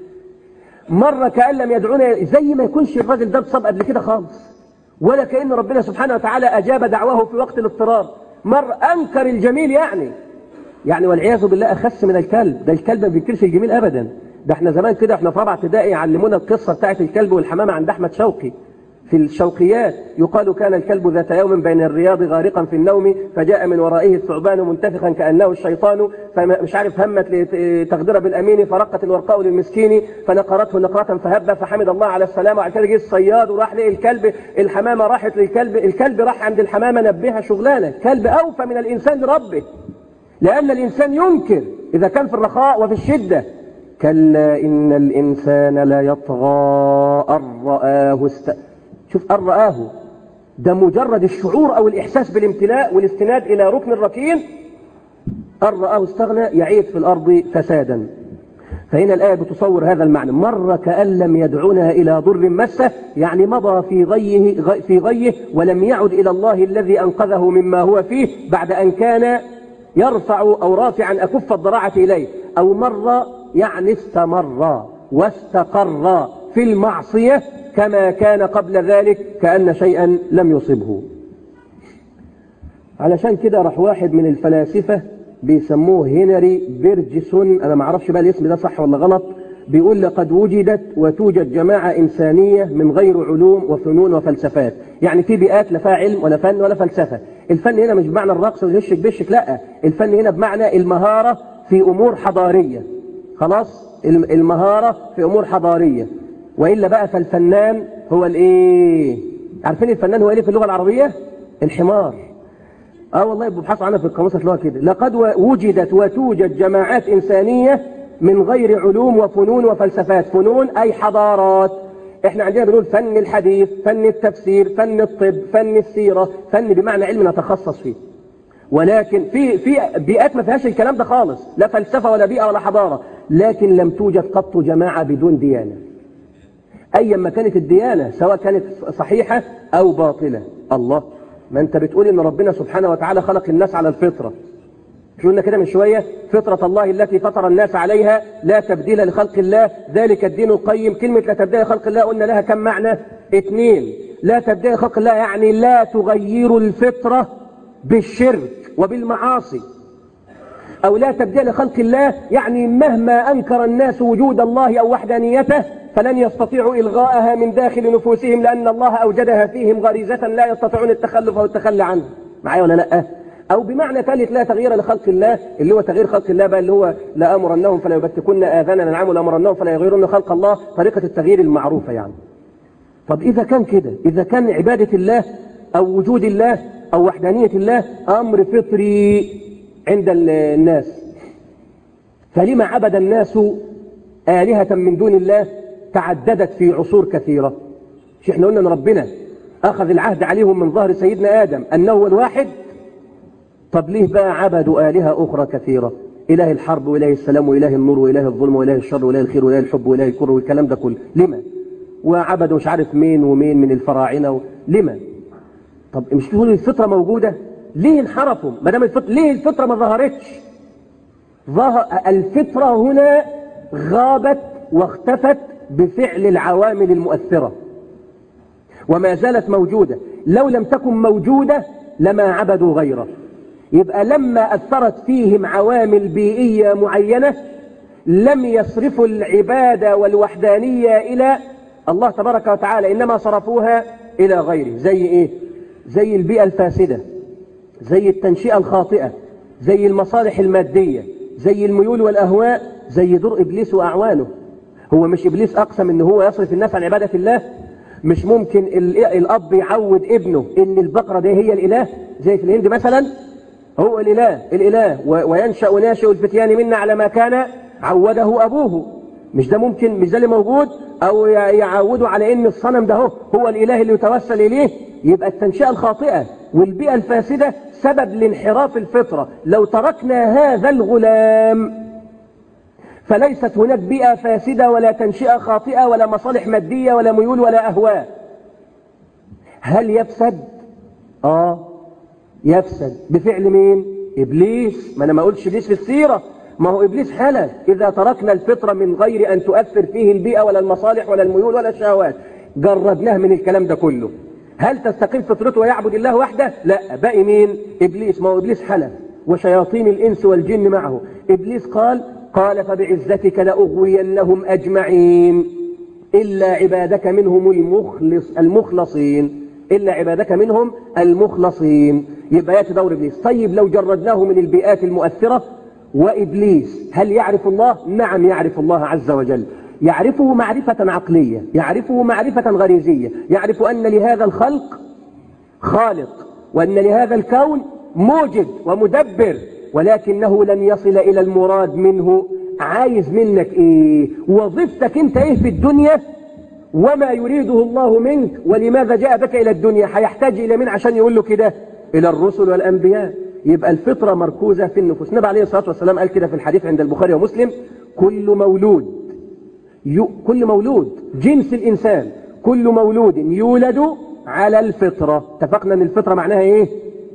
مرة كأن لم يدعونا زي ما يكونش الراجل ده اتصاب قبل كده خالص ولا كأن ربنا سبحانه وتعالى أجاب دعواه في وقت الاضطرار مر أنكر الجميل يعني يعني والعياذ بالله أخس من الكلب ده الكلب ما بينكرش الجميل أبدا ده احنا زمان كده احنا في رابعه ابتدائي علمونا القصة بتاعت الكلب والحمامة عند أحمد شوقي في الشوقيات يقال كان الكلب ذات يوم بين الرياض غارقا في النوم فجاء من ورائه الثعبان منتفخا كأنه الشيطان فمش عارف همت لتغدر بالأمين فرقت الورقاء للمسكين فنقرته نقرة فهب فحمد الله على السلامة وعلى كده جه الصياد وراح لقي الكلب الحمامة راحت للكلب الكلب راح عند الحمامة نبهها شغلانة كلب أوفى من الإنسان لربه لأن الإنسان ينكر إذا كان في الرخاء وفي الشدة كلا إن الإنسان لا يطغى أن رآه است... شوف أن رآه ده مجرد الشعور أو الإحساس بالامتلاء والاستناد إلى ركن الركين أن رآه استغنى يعيث في الأرض فسادا فهنا الآية بتصور هذا المعنى مر كأن لم يدعنا إلى ضر مسه يعني مضى في غيه, في غيه ولم يعد إلى الله الذي أنقذه مما هو فيه بعد أن كان يرفع أو رافعا أكف الضراعة إليه أو مر يعني استمر واستقر في المعصية كما كان قبل ذلك كأن شيئا لم يصبه علشان كده راح واحد من الفلاسفة بيسموه هنري بيرجسون أنا ما اعرفش بقى الاسم ده صح ولا غلط بيقول لقد وجدت وتوجد جماعة إنسانية من غير علوم وفنون وفلسفات يعني في بيئات لا فيها علم ولا فن ولا فلسفة الفن هنا مش بمعنى الرقص والهشك بشك لا الفن هنا بمعنى المهارة في أمور حضارية خلاص المهارة في أمور حضارية وإلا بقى فالفنان هو الإيه عارفين الفنان هو إيه في اللغة العربية الحمار اه والله ببحثوا عنها في القاموس هتلاقوها كده لقد وجدت وتوجد جماعات إنسانية من غير علوم وفنون وفلسفات فنون أي حضارات احنا عندنا بنقول فن الحديث فن التفسير فن الطب فن السيرة فن بمعنى علم نتخصص فيه ولكن في في بيئات ما فيهاش الكلام ده خالص لا فلسفة ولا بيئة ولا حضارة لكن لم توجد قط جماعة بدون ديانة أيا ما كانت الديانة سواء كانت صحيحة أو باطلة الله ما أنت بتقول إن ربنا سبحانه وتعالى خلق الناس على الفطرة قلنا كده من شوية فطرة الله التي فطر الناس عليها لا تبديل لخلق الله ذلك الدين القيم كلمة لا تبديل لخلق الله قلنا لها كم معنى اثنين لا تبديل لخلق الله يعني لا تغير الفطرة بالشرك وبالمعاصي أو لا تبديل لخلق الله يعني مهما أنكر الناس وجود الله أو وحدانيته فلن يستطيعوا إلغاءها من داخل نفوسهم لأن الله أوجدها فيهم غريزة لا يستطيعون التخلف أو التخلي عنها معايا ولا لأ أو بمعنى ثالث لا تغيير لخلق الله اللي هو تغيير خلق الله بقى اللي هو لا أمرنهم فلا يبتكن آذان الأنعام ولا أمرنهم فلا يغيرون خلق الله طريقة التغيير المعروفة يعني طب إذا كان كده إذا كان عبادة الله أو وجود الله أو وحدانية الله أمر فطري عند الناس فلما عبد الناس آلهة من دون الله تعددت في عصور كثيرة مش احنا قلنا ان ربنا أخذ العهد عليهم من ظهر سيدنا آدم أنه هو الواحد طب ليه بقى عبدوا آلهة أخرى كثيرة إله الحرب وإله السلام وإله النور وإله الظلم وإله الشر وإله الخير وإله الحب وإله الكر والكلام ده كله لما وعبدوا مش عارف مين ومين من الفراعنة و... لما طب مش تقول الفطرة موجودة ليه انحرفوا ما دام الفطرة ليه الفطرة ما ظهرتش ظهر الفطرة هنا غابت واختفت بفعل العوامل المؤثرة وما زالت موجودة لو لم تكن موجودة لما عبدوا غيره يبقى لما أثرت فيهم عوامل بيئية معينة لم يصرفوا العبادة والوحدانية إلى الله تبارك وتعالى إنما صرفوها إلى غيره زي إيه؟ زي البيئة الفاسدة زي التنشئة الخاطئة زي المصالح المادية زي الميول والأهواء زي دور إبليس وأعوانه هو مش إبليس أقسم إن هو يصرف الناس عن عبادة الله مش ممكن الأب يعود ابنه إن البقرة دي هي الإله زي في الهند مثلا هو الإله الإله وينشأ ناشئ الفتيان منا على ما كان عوده أبوه مش ده ممكن مش ده اللي موجود أو يعودوا على إن الصنم ده هو, هو الإله اللي يتوسل إليه يبقى التنشئة الخاطئة والبيئة الفاسدة سبب لانحراف الفطرة لو تركنا هذا الغلام فليست هناك بيئة فاسدة ولا تنشئة خاطئة ولا مصالح مادية ولا ميول ولا أهواء هل يفسد؟ آه يفسد بفعل مين؟ إبليس ما أنا ما أقولش إبليس في السيرة ما هو إبليس حلل إذا تركنا الفطرة من غير أن تؤثر فيه البيئة ولا المصالح ولا الميول ولا الشهوات جربناه من الكلام ده كله هل تستقيم فطرته ويعبد الله وحده؟ لا باقي مين؟ إبليس ما هو إبليس حلل وشياطين الإنس والجن معه إبليس قال قال فبعزتك لأغوينهم أجمعين إلا عبادك منهم المخلص المخلصين إلا عبادك منهم المخلصين يبقى ياتي دور إبليس طيب لو جردناه من البيئات المؤثرة وإبليس هل يعرف الله؟ نعم يعرف الله عز وجل يعرفه معرفة عقلية يعرفه معرفة غريزية يعرف أن لهذا الخلق خالق وأن لهذا الكون موجد ومدبر ولكنه لن يصل إلى المراد منه عايز منك إيه وظيفتك أنت إيه في الدنيا وما يريده الله منك ولماذا جاء بك إلى الدنيا هيحتاج إلى من عشان يقول له كده إلى الرسل والأنبياء يبقى الفطرة مركوزة في النفوس النبي عليه الصلاة والسلام قال كده في الحديث عند البخاري ومسلم كل مولود يو كل مولود جنس الإنسان كل مولود يولد على الفطرة اتفقنا أن الفطرة معناها إيه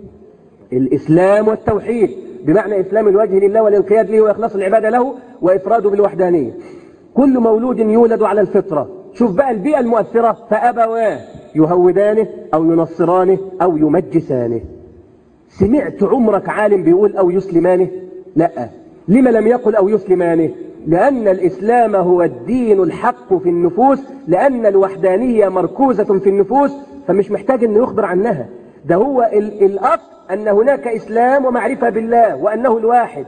الإسلام والتوحيد بمعنى إسلام الوجه لله والانقياد له وإخلاص العبادة له وإفراده بالوحدانية كل مولود يولد على الفطرة شوف بقى البيئة المؤثرة فأبواه يهودانه أو ينصرانه أو يمجسانه سمعت عمرك عالم بيقول أو يسلمانه لا لما لم يقل أو يسلمانه لأن الإسلام هو الدين الحق في النفوس لأن الوحدانية مركوزة في النفوس فمش محتاج أن يخبر عنها ده هو الأصل أن هناك إسلام ومعرفة بالله وأنه الواحد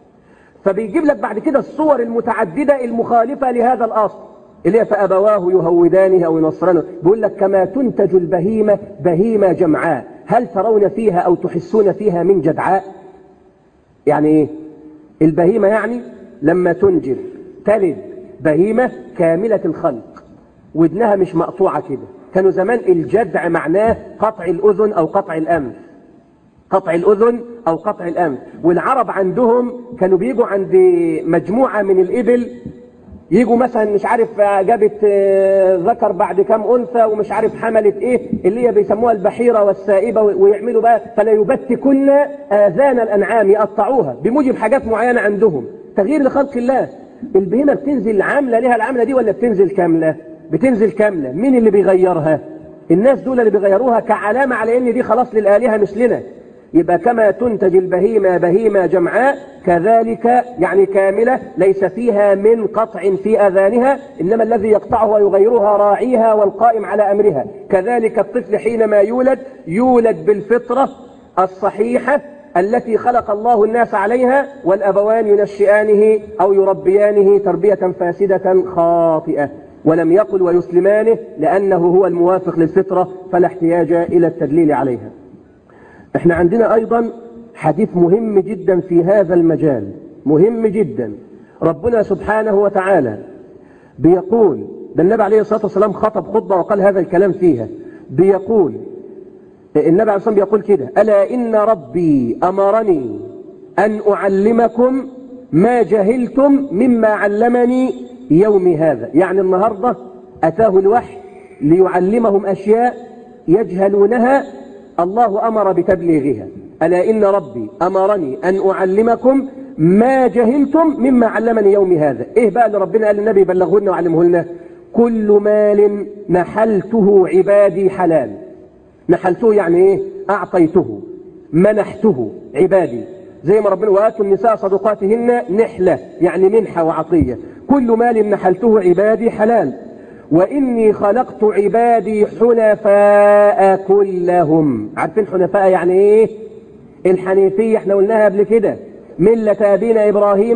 فبيجيب لك بعد كده الصور المتعددة المخالفة لهذا الأصل اللي هي فأبواه يهودانه أو ينصرانه بيقول لك كما تنتج البهيمة بهيمة جمعاء هل ترون فيها أو تحسون فيها من جدعاء يعني إيه البهيمة يعني لما تنجب تلد بهيمة كاملة الخلق ودنها مش مقطوعة كده كانوا زمان الجدع معناه قطع الأذن أو قطع الأنف قطع الأذن أو قطع الأنف والعرب عندهم كانوا بيجوا عند مجموعة من الإبل يجوا مثلا مش عارف جابت ذكر بعد كام أنثى ومش عارف حملت إيه اللي هي بيسموها البحيرة والسائبة ويعملوا بقى فلا يبتكن آذان الأنعام يقطعوها بموجب حاجات معينة عندهم تغيير لخلق الله البهيمة بتنزل عاملة لها العاملة دي ولا بتنزل كاملة بتنزل كاملة مين اللي بيغيرها الناس دول اللي بيغيروها كعلامة على ان دي خلاص للآلهة مثلنا يبقى كما تنتج البهيمة بهيمة جمعاء كذلك يعني كاملة ليس فيها من قطع في أذانها إنما الذي يقطعها ويغيرها راعيها والقائم على أمرها كذلك الطفل حينما يولد يولد بالفطرة الصحيحة التي خلق الله الناس عليها والأبوان ينشئانه أو يربيانه تربية فاسدة خاطئة ولم يقل ويسلمانه لأنه هو الموافق للفطرة فلا احتياج إلى التدليل عليها احنا عندنا أيضا حديث مهم جدا في هذا المجال مهم جدا ربنا سبحانه وتعالى بيقول ده النبي عليه الصلاة والسلام خطب خطبة وقال هذا الكلام فيها بيقول النبي عليه الصلاة والسلام بيقول كده ألا إن ربي أمرني أن أعلمكم ما جهلتم مما علمني يومي هذا يعني النهاردة أتاه الوحي ليعلمهم أشياء يجهلونها الله أمر بتبليغها ألا إن ربي أمرني أن أعلمكم ما جهلتم مما علمني يومي هذا إيه بقى اللي ربنا قال للنبي بلغه لنا وعلمه لنا كل مال نحلته عبادي حلال نحلته يعني إيه أعطيته منحته عبادي زي ما ربنا وآتوا النساء صدقاتهن نحلة يعني منحة وعطية كل مال نحلته عبادي حلال وإني خلقت عبادي حنفاء كلهم عارفين حنفاء يعني إيه الحنيفية احنا قلناها قبل كده ملة أبينا إبراهيم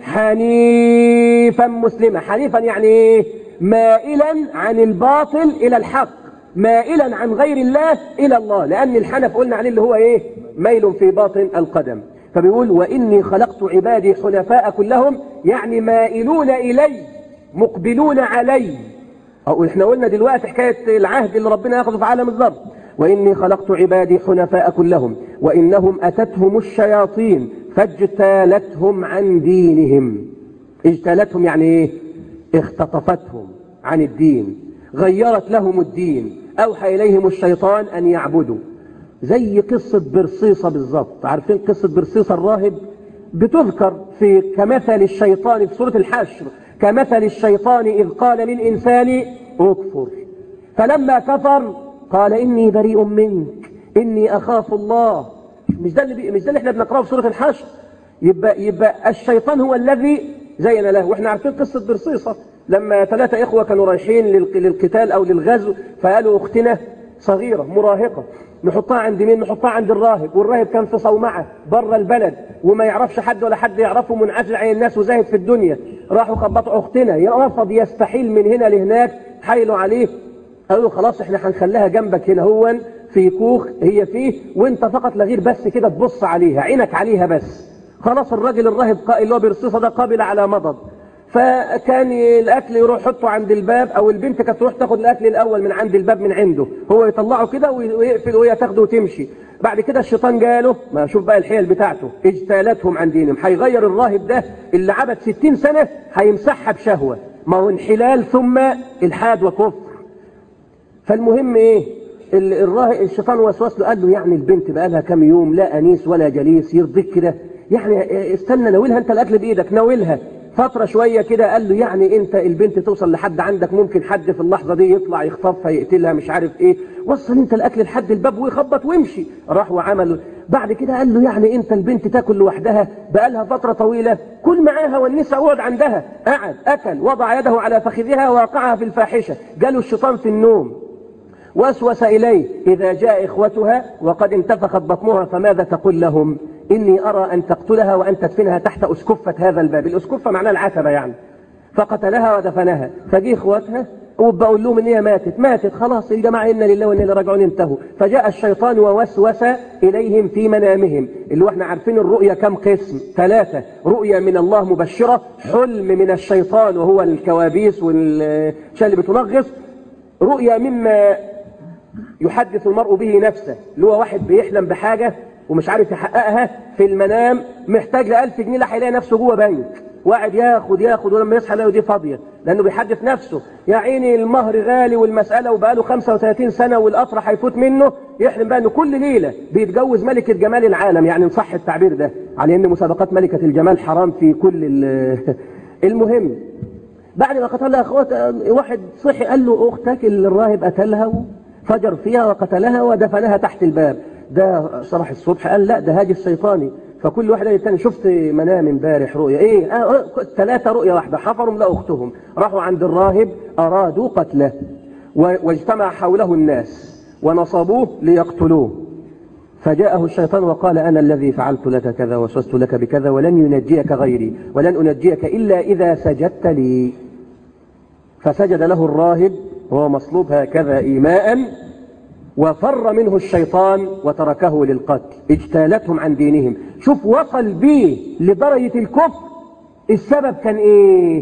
حنيفا مسلما حنيفا يعني إيه مائلا عن الباطل إلى الحق مائلا عن غير الله إلى الله لأن الحنف قلنا عليه اللي هو إيه ميل في باطن القدم فبيقول وإني خلقت عبادي حنفاء كلهم يعني مائلون إلي مقبلون علي أو إحنا قلنا دلوقتي حكاية العهد اللي ربنا ياخذه في عالم الذر وإني خلقت عبادي حنفاء كلهم وإنهم أتتهم الشياطين فاجتالتهم عن دينهم اجتالتهم يعني إيه اختطفتهم عن الدين غيرت لهم الدين أوحى إليهم الشيطان أن يعبدوا زي قصة برصيصة بالظبط عارفين قصة برصيصة الراهب بتذكر في كمثل الشيطان في سورة الحشر كمثل الشيطان إذ قال للإنسان اكفر فلما كفر قال إني بريء منك إني أخاف الله مش ده اللي, مش ده اللي احنا بنقرأه في سورة الحشر يبقى, يبقى الشيطان هو الذي زين له واحنا عارفين قصة برصيصة لما ثلاثة إخوة كانوا رايحين للق- للقتال أو للغزو فقالوا أختنا صغيرة مراهقة نحطها عند مين نحطها عند الراهب والراهب كان في صومعة بره البلد وما يعرفش حد ولا حد يعرفه منعزل عن الناس وزاهد في الدنيا راحوا خبطوا أختنا رفض يستحيل من هنا لهناك حايلوا عليه قالوا خلاص احنا هنخليها جنبك هنا هون في كوخ هي فيه وانت فقط لغير بس كده تبص عليها عينك عليها بس خلاص الراجل الراهب قا- اللي هو برصيصه ده قابل على مضض فكان الاكل يروح يحطه عند الباب او البنت كانت تروح تاخد الاكل الاول من عند الباب من عنده هو يطلعه كده وي- ويقفل وهي تاخده وتمشي بعد كده الشيطان جاله ما شوف بقى الحيل بتاعته اجتالتهم عن دينهم هيغير الراهب ده اللي عبد 60 سنه هيمسحها بشهوه ما هو انحلال ثم الحاد وكفر فالمهم ايه ال- الراهب الشيطان وسوس له قال له يعني البنت بقى لها كام يوم لا انيس ولا جليس يرضيك كده يعني اه استنى ناولها انت الاكل بايدك ناولها فترة شوية كده قال له يعني انت البنت توصل لحد عندك ممكن حد في اللحظة دي يطلع يخطفها يقتلها مش عارف ايه وصل انت الاكل لحد الباب ويخبط ويمشي راح وعمل بعد كده قال له يعني انت البنت تاكل لوحدها بقالها فترة طويلة كل معاها والنساء اقعد عندها قعد اكل وضع يده على فخذها ووقعها في الفاحشة جاله الشيطان في النوم وسوس إليه إذا جاء إخوتها وقد انتفخت بطنها فماذا تقول لهم إني أرى أن تقتلها وأن تدفنها تحت أسكفة هذا الباب الأسكفة معناها العتبة يعني فقتلها ودفنها فجي إخوتها وبقول لهم إن هي ماتت ماتت خلاص الجماعة إنا لله وإنا إليه راجعون انتهوا فجاء الشيطان ووسوس إليهم في منامهم اللي احنا عارفين الرؤيا كم قسم ثلاثة رؤيا من الله مبشرة حلم من الشيطان وهو الكوابيس والشيء اللي بتنغص رؤيا مما يحدث المرء به نفسه اللي هو واحد بيحلم بحاجة ومش عارف يحققها في المنام محتاج لألف جنيه لا هيلاقي نفسه جوه بنك واحد ياخد ياخد ولما يصحى يلاقي دي فاضية لأنه بيحدث نفسه يا عيني المهر غالي والمسألة وبقاله 35 سنة والقطر هيفوت منه يحلم بقى إنه كل ليلة بيتجوز ملكة جمال العالم يعني إن صح التعبير ده على إن مسابقات ملكة الجمال حرام في كل ال- المهم بعد ما قتلها اخوات واحد صحي قال له اختك اللي الراهب قتلها فجر فيها وقتلها ودفنها تحت الباب ده صباح الصبح قال لا ده هاجي الشيطاني فكل واحد قال التاني شفت منام امبارح رؤيا ايه آه آه، ثلاثة رؤيا واحدة حفروا لا اختهم راحوا عند الراهب ارادوا قتله و- واجتمع حوله الناس ونصبوه ليقتلوه فجاءه الشيطان وقال أنا الذي فعلت لك كذا وسوست لك بكذا ولن ينجيك غيري ولن أنجيك إلا إذا سجدت لي فسجد له الراهب وهو مصلوب هكذا إيماء وفر منه الشيطان وتركه للقتل اجتالتهم عن دينهم شوف وصل بيه لدرجة الكفر السبب كان ايه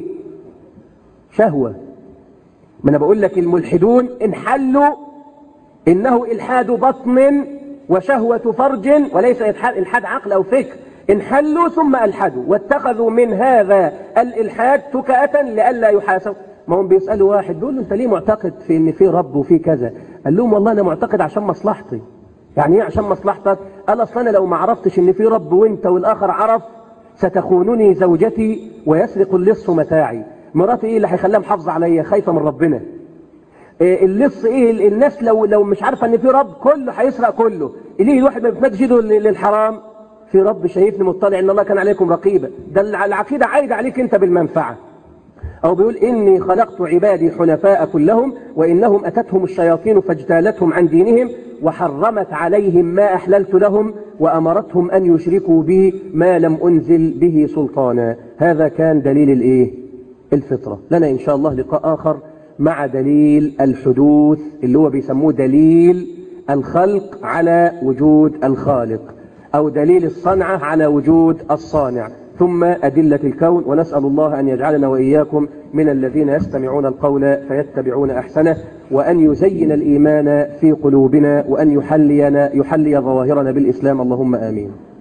شهوة ما انا بقول لك الملحدون انحلوا إنه إلحاد بطن وشهوة فرج وليس إلحاد, إلحاد عقل أو فكر انحلوا ثم ألحدوا واتخذوا من هذا الإلحاد تكأة لئلا يحاسب ما هم بيسألوا واحد بيقول له أنت ليه معتقد في إن في رب وفي كذا قال لهم والله أنا معتقد عشان مصلحتي يعني إيه عشان مصلحتك قال أصلا أنا لو ما عرفتش إن في رب وأنت والآخر عرف ستخونني زوجتي ويسرق اللص متاعي مراتي إيه اللي هيخليها محافظة عليا خايفة من ربنا إيه اللص ايه ال- الناس لو لو مش عارفه ان في رب كله هيسرق كله ليه الواحد ما بيتمدش ايده لل- للحرام في رب شايفني مطلع ان الله كان عليكم رقيبا ده الع- العقيده عايده عليك انت بالمنفعه أو بيقول إني خلقت عبادي حنفاء كلهم وإنهم أتتهم الشياطين فاجتالتهم عن دينهم وحرمت عليهم ما أحللت لهم وأمرتهم أن يشركوا بي ما لم أنزل به سلطانا هذا كان دليل الإيه؟ الفطرة لنا إن شاء الله لقاء آخر مع دليل الحدوث اللي هو بيسموه دليل الخلق على وجود الخالق أو دليل الصنعة على وجود الصانع ثم أدلة الكون ونسأل الله أن يجعلنا وإياكم من الذين يستمعون القول فيتبعون أحسنه وأن يزين الإيمان في قلوبنا وأن يحلينا يحلي ظواهرنا بالإسلام اللهم آمين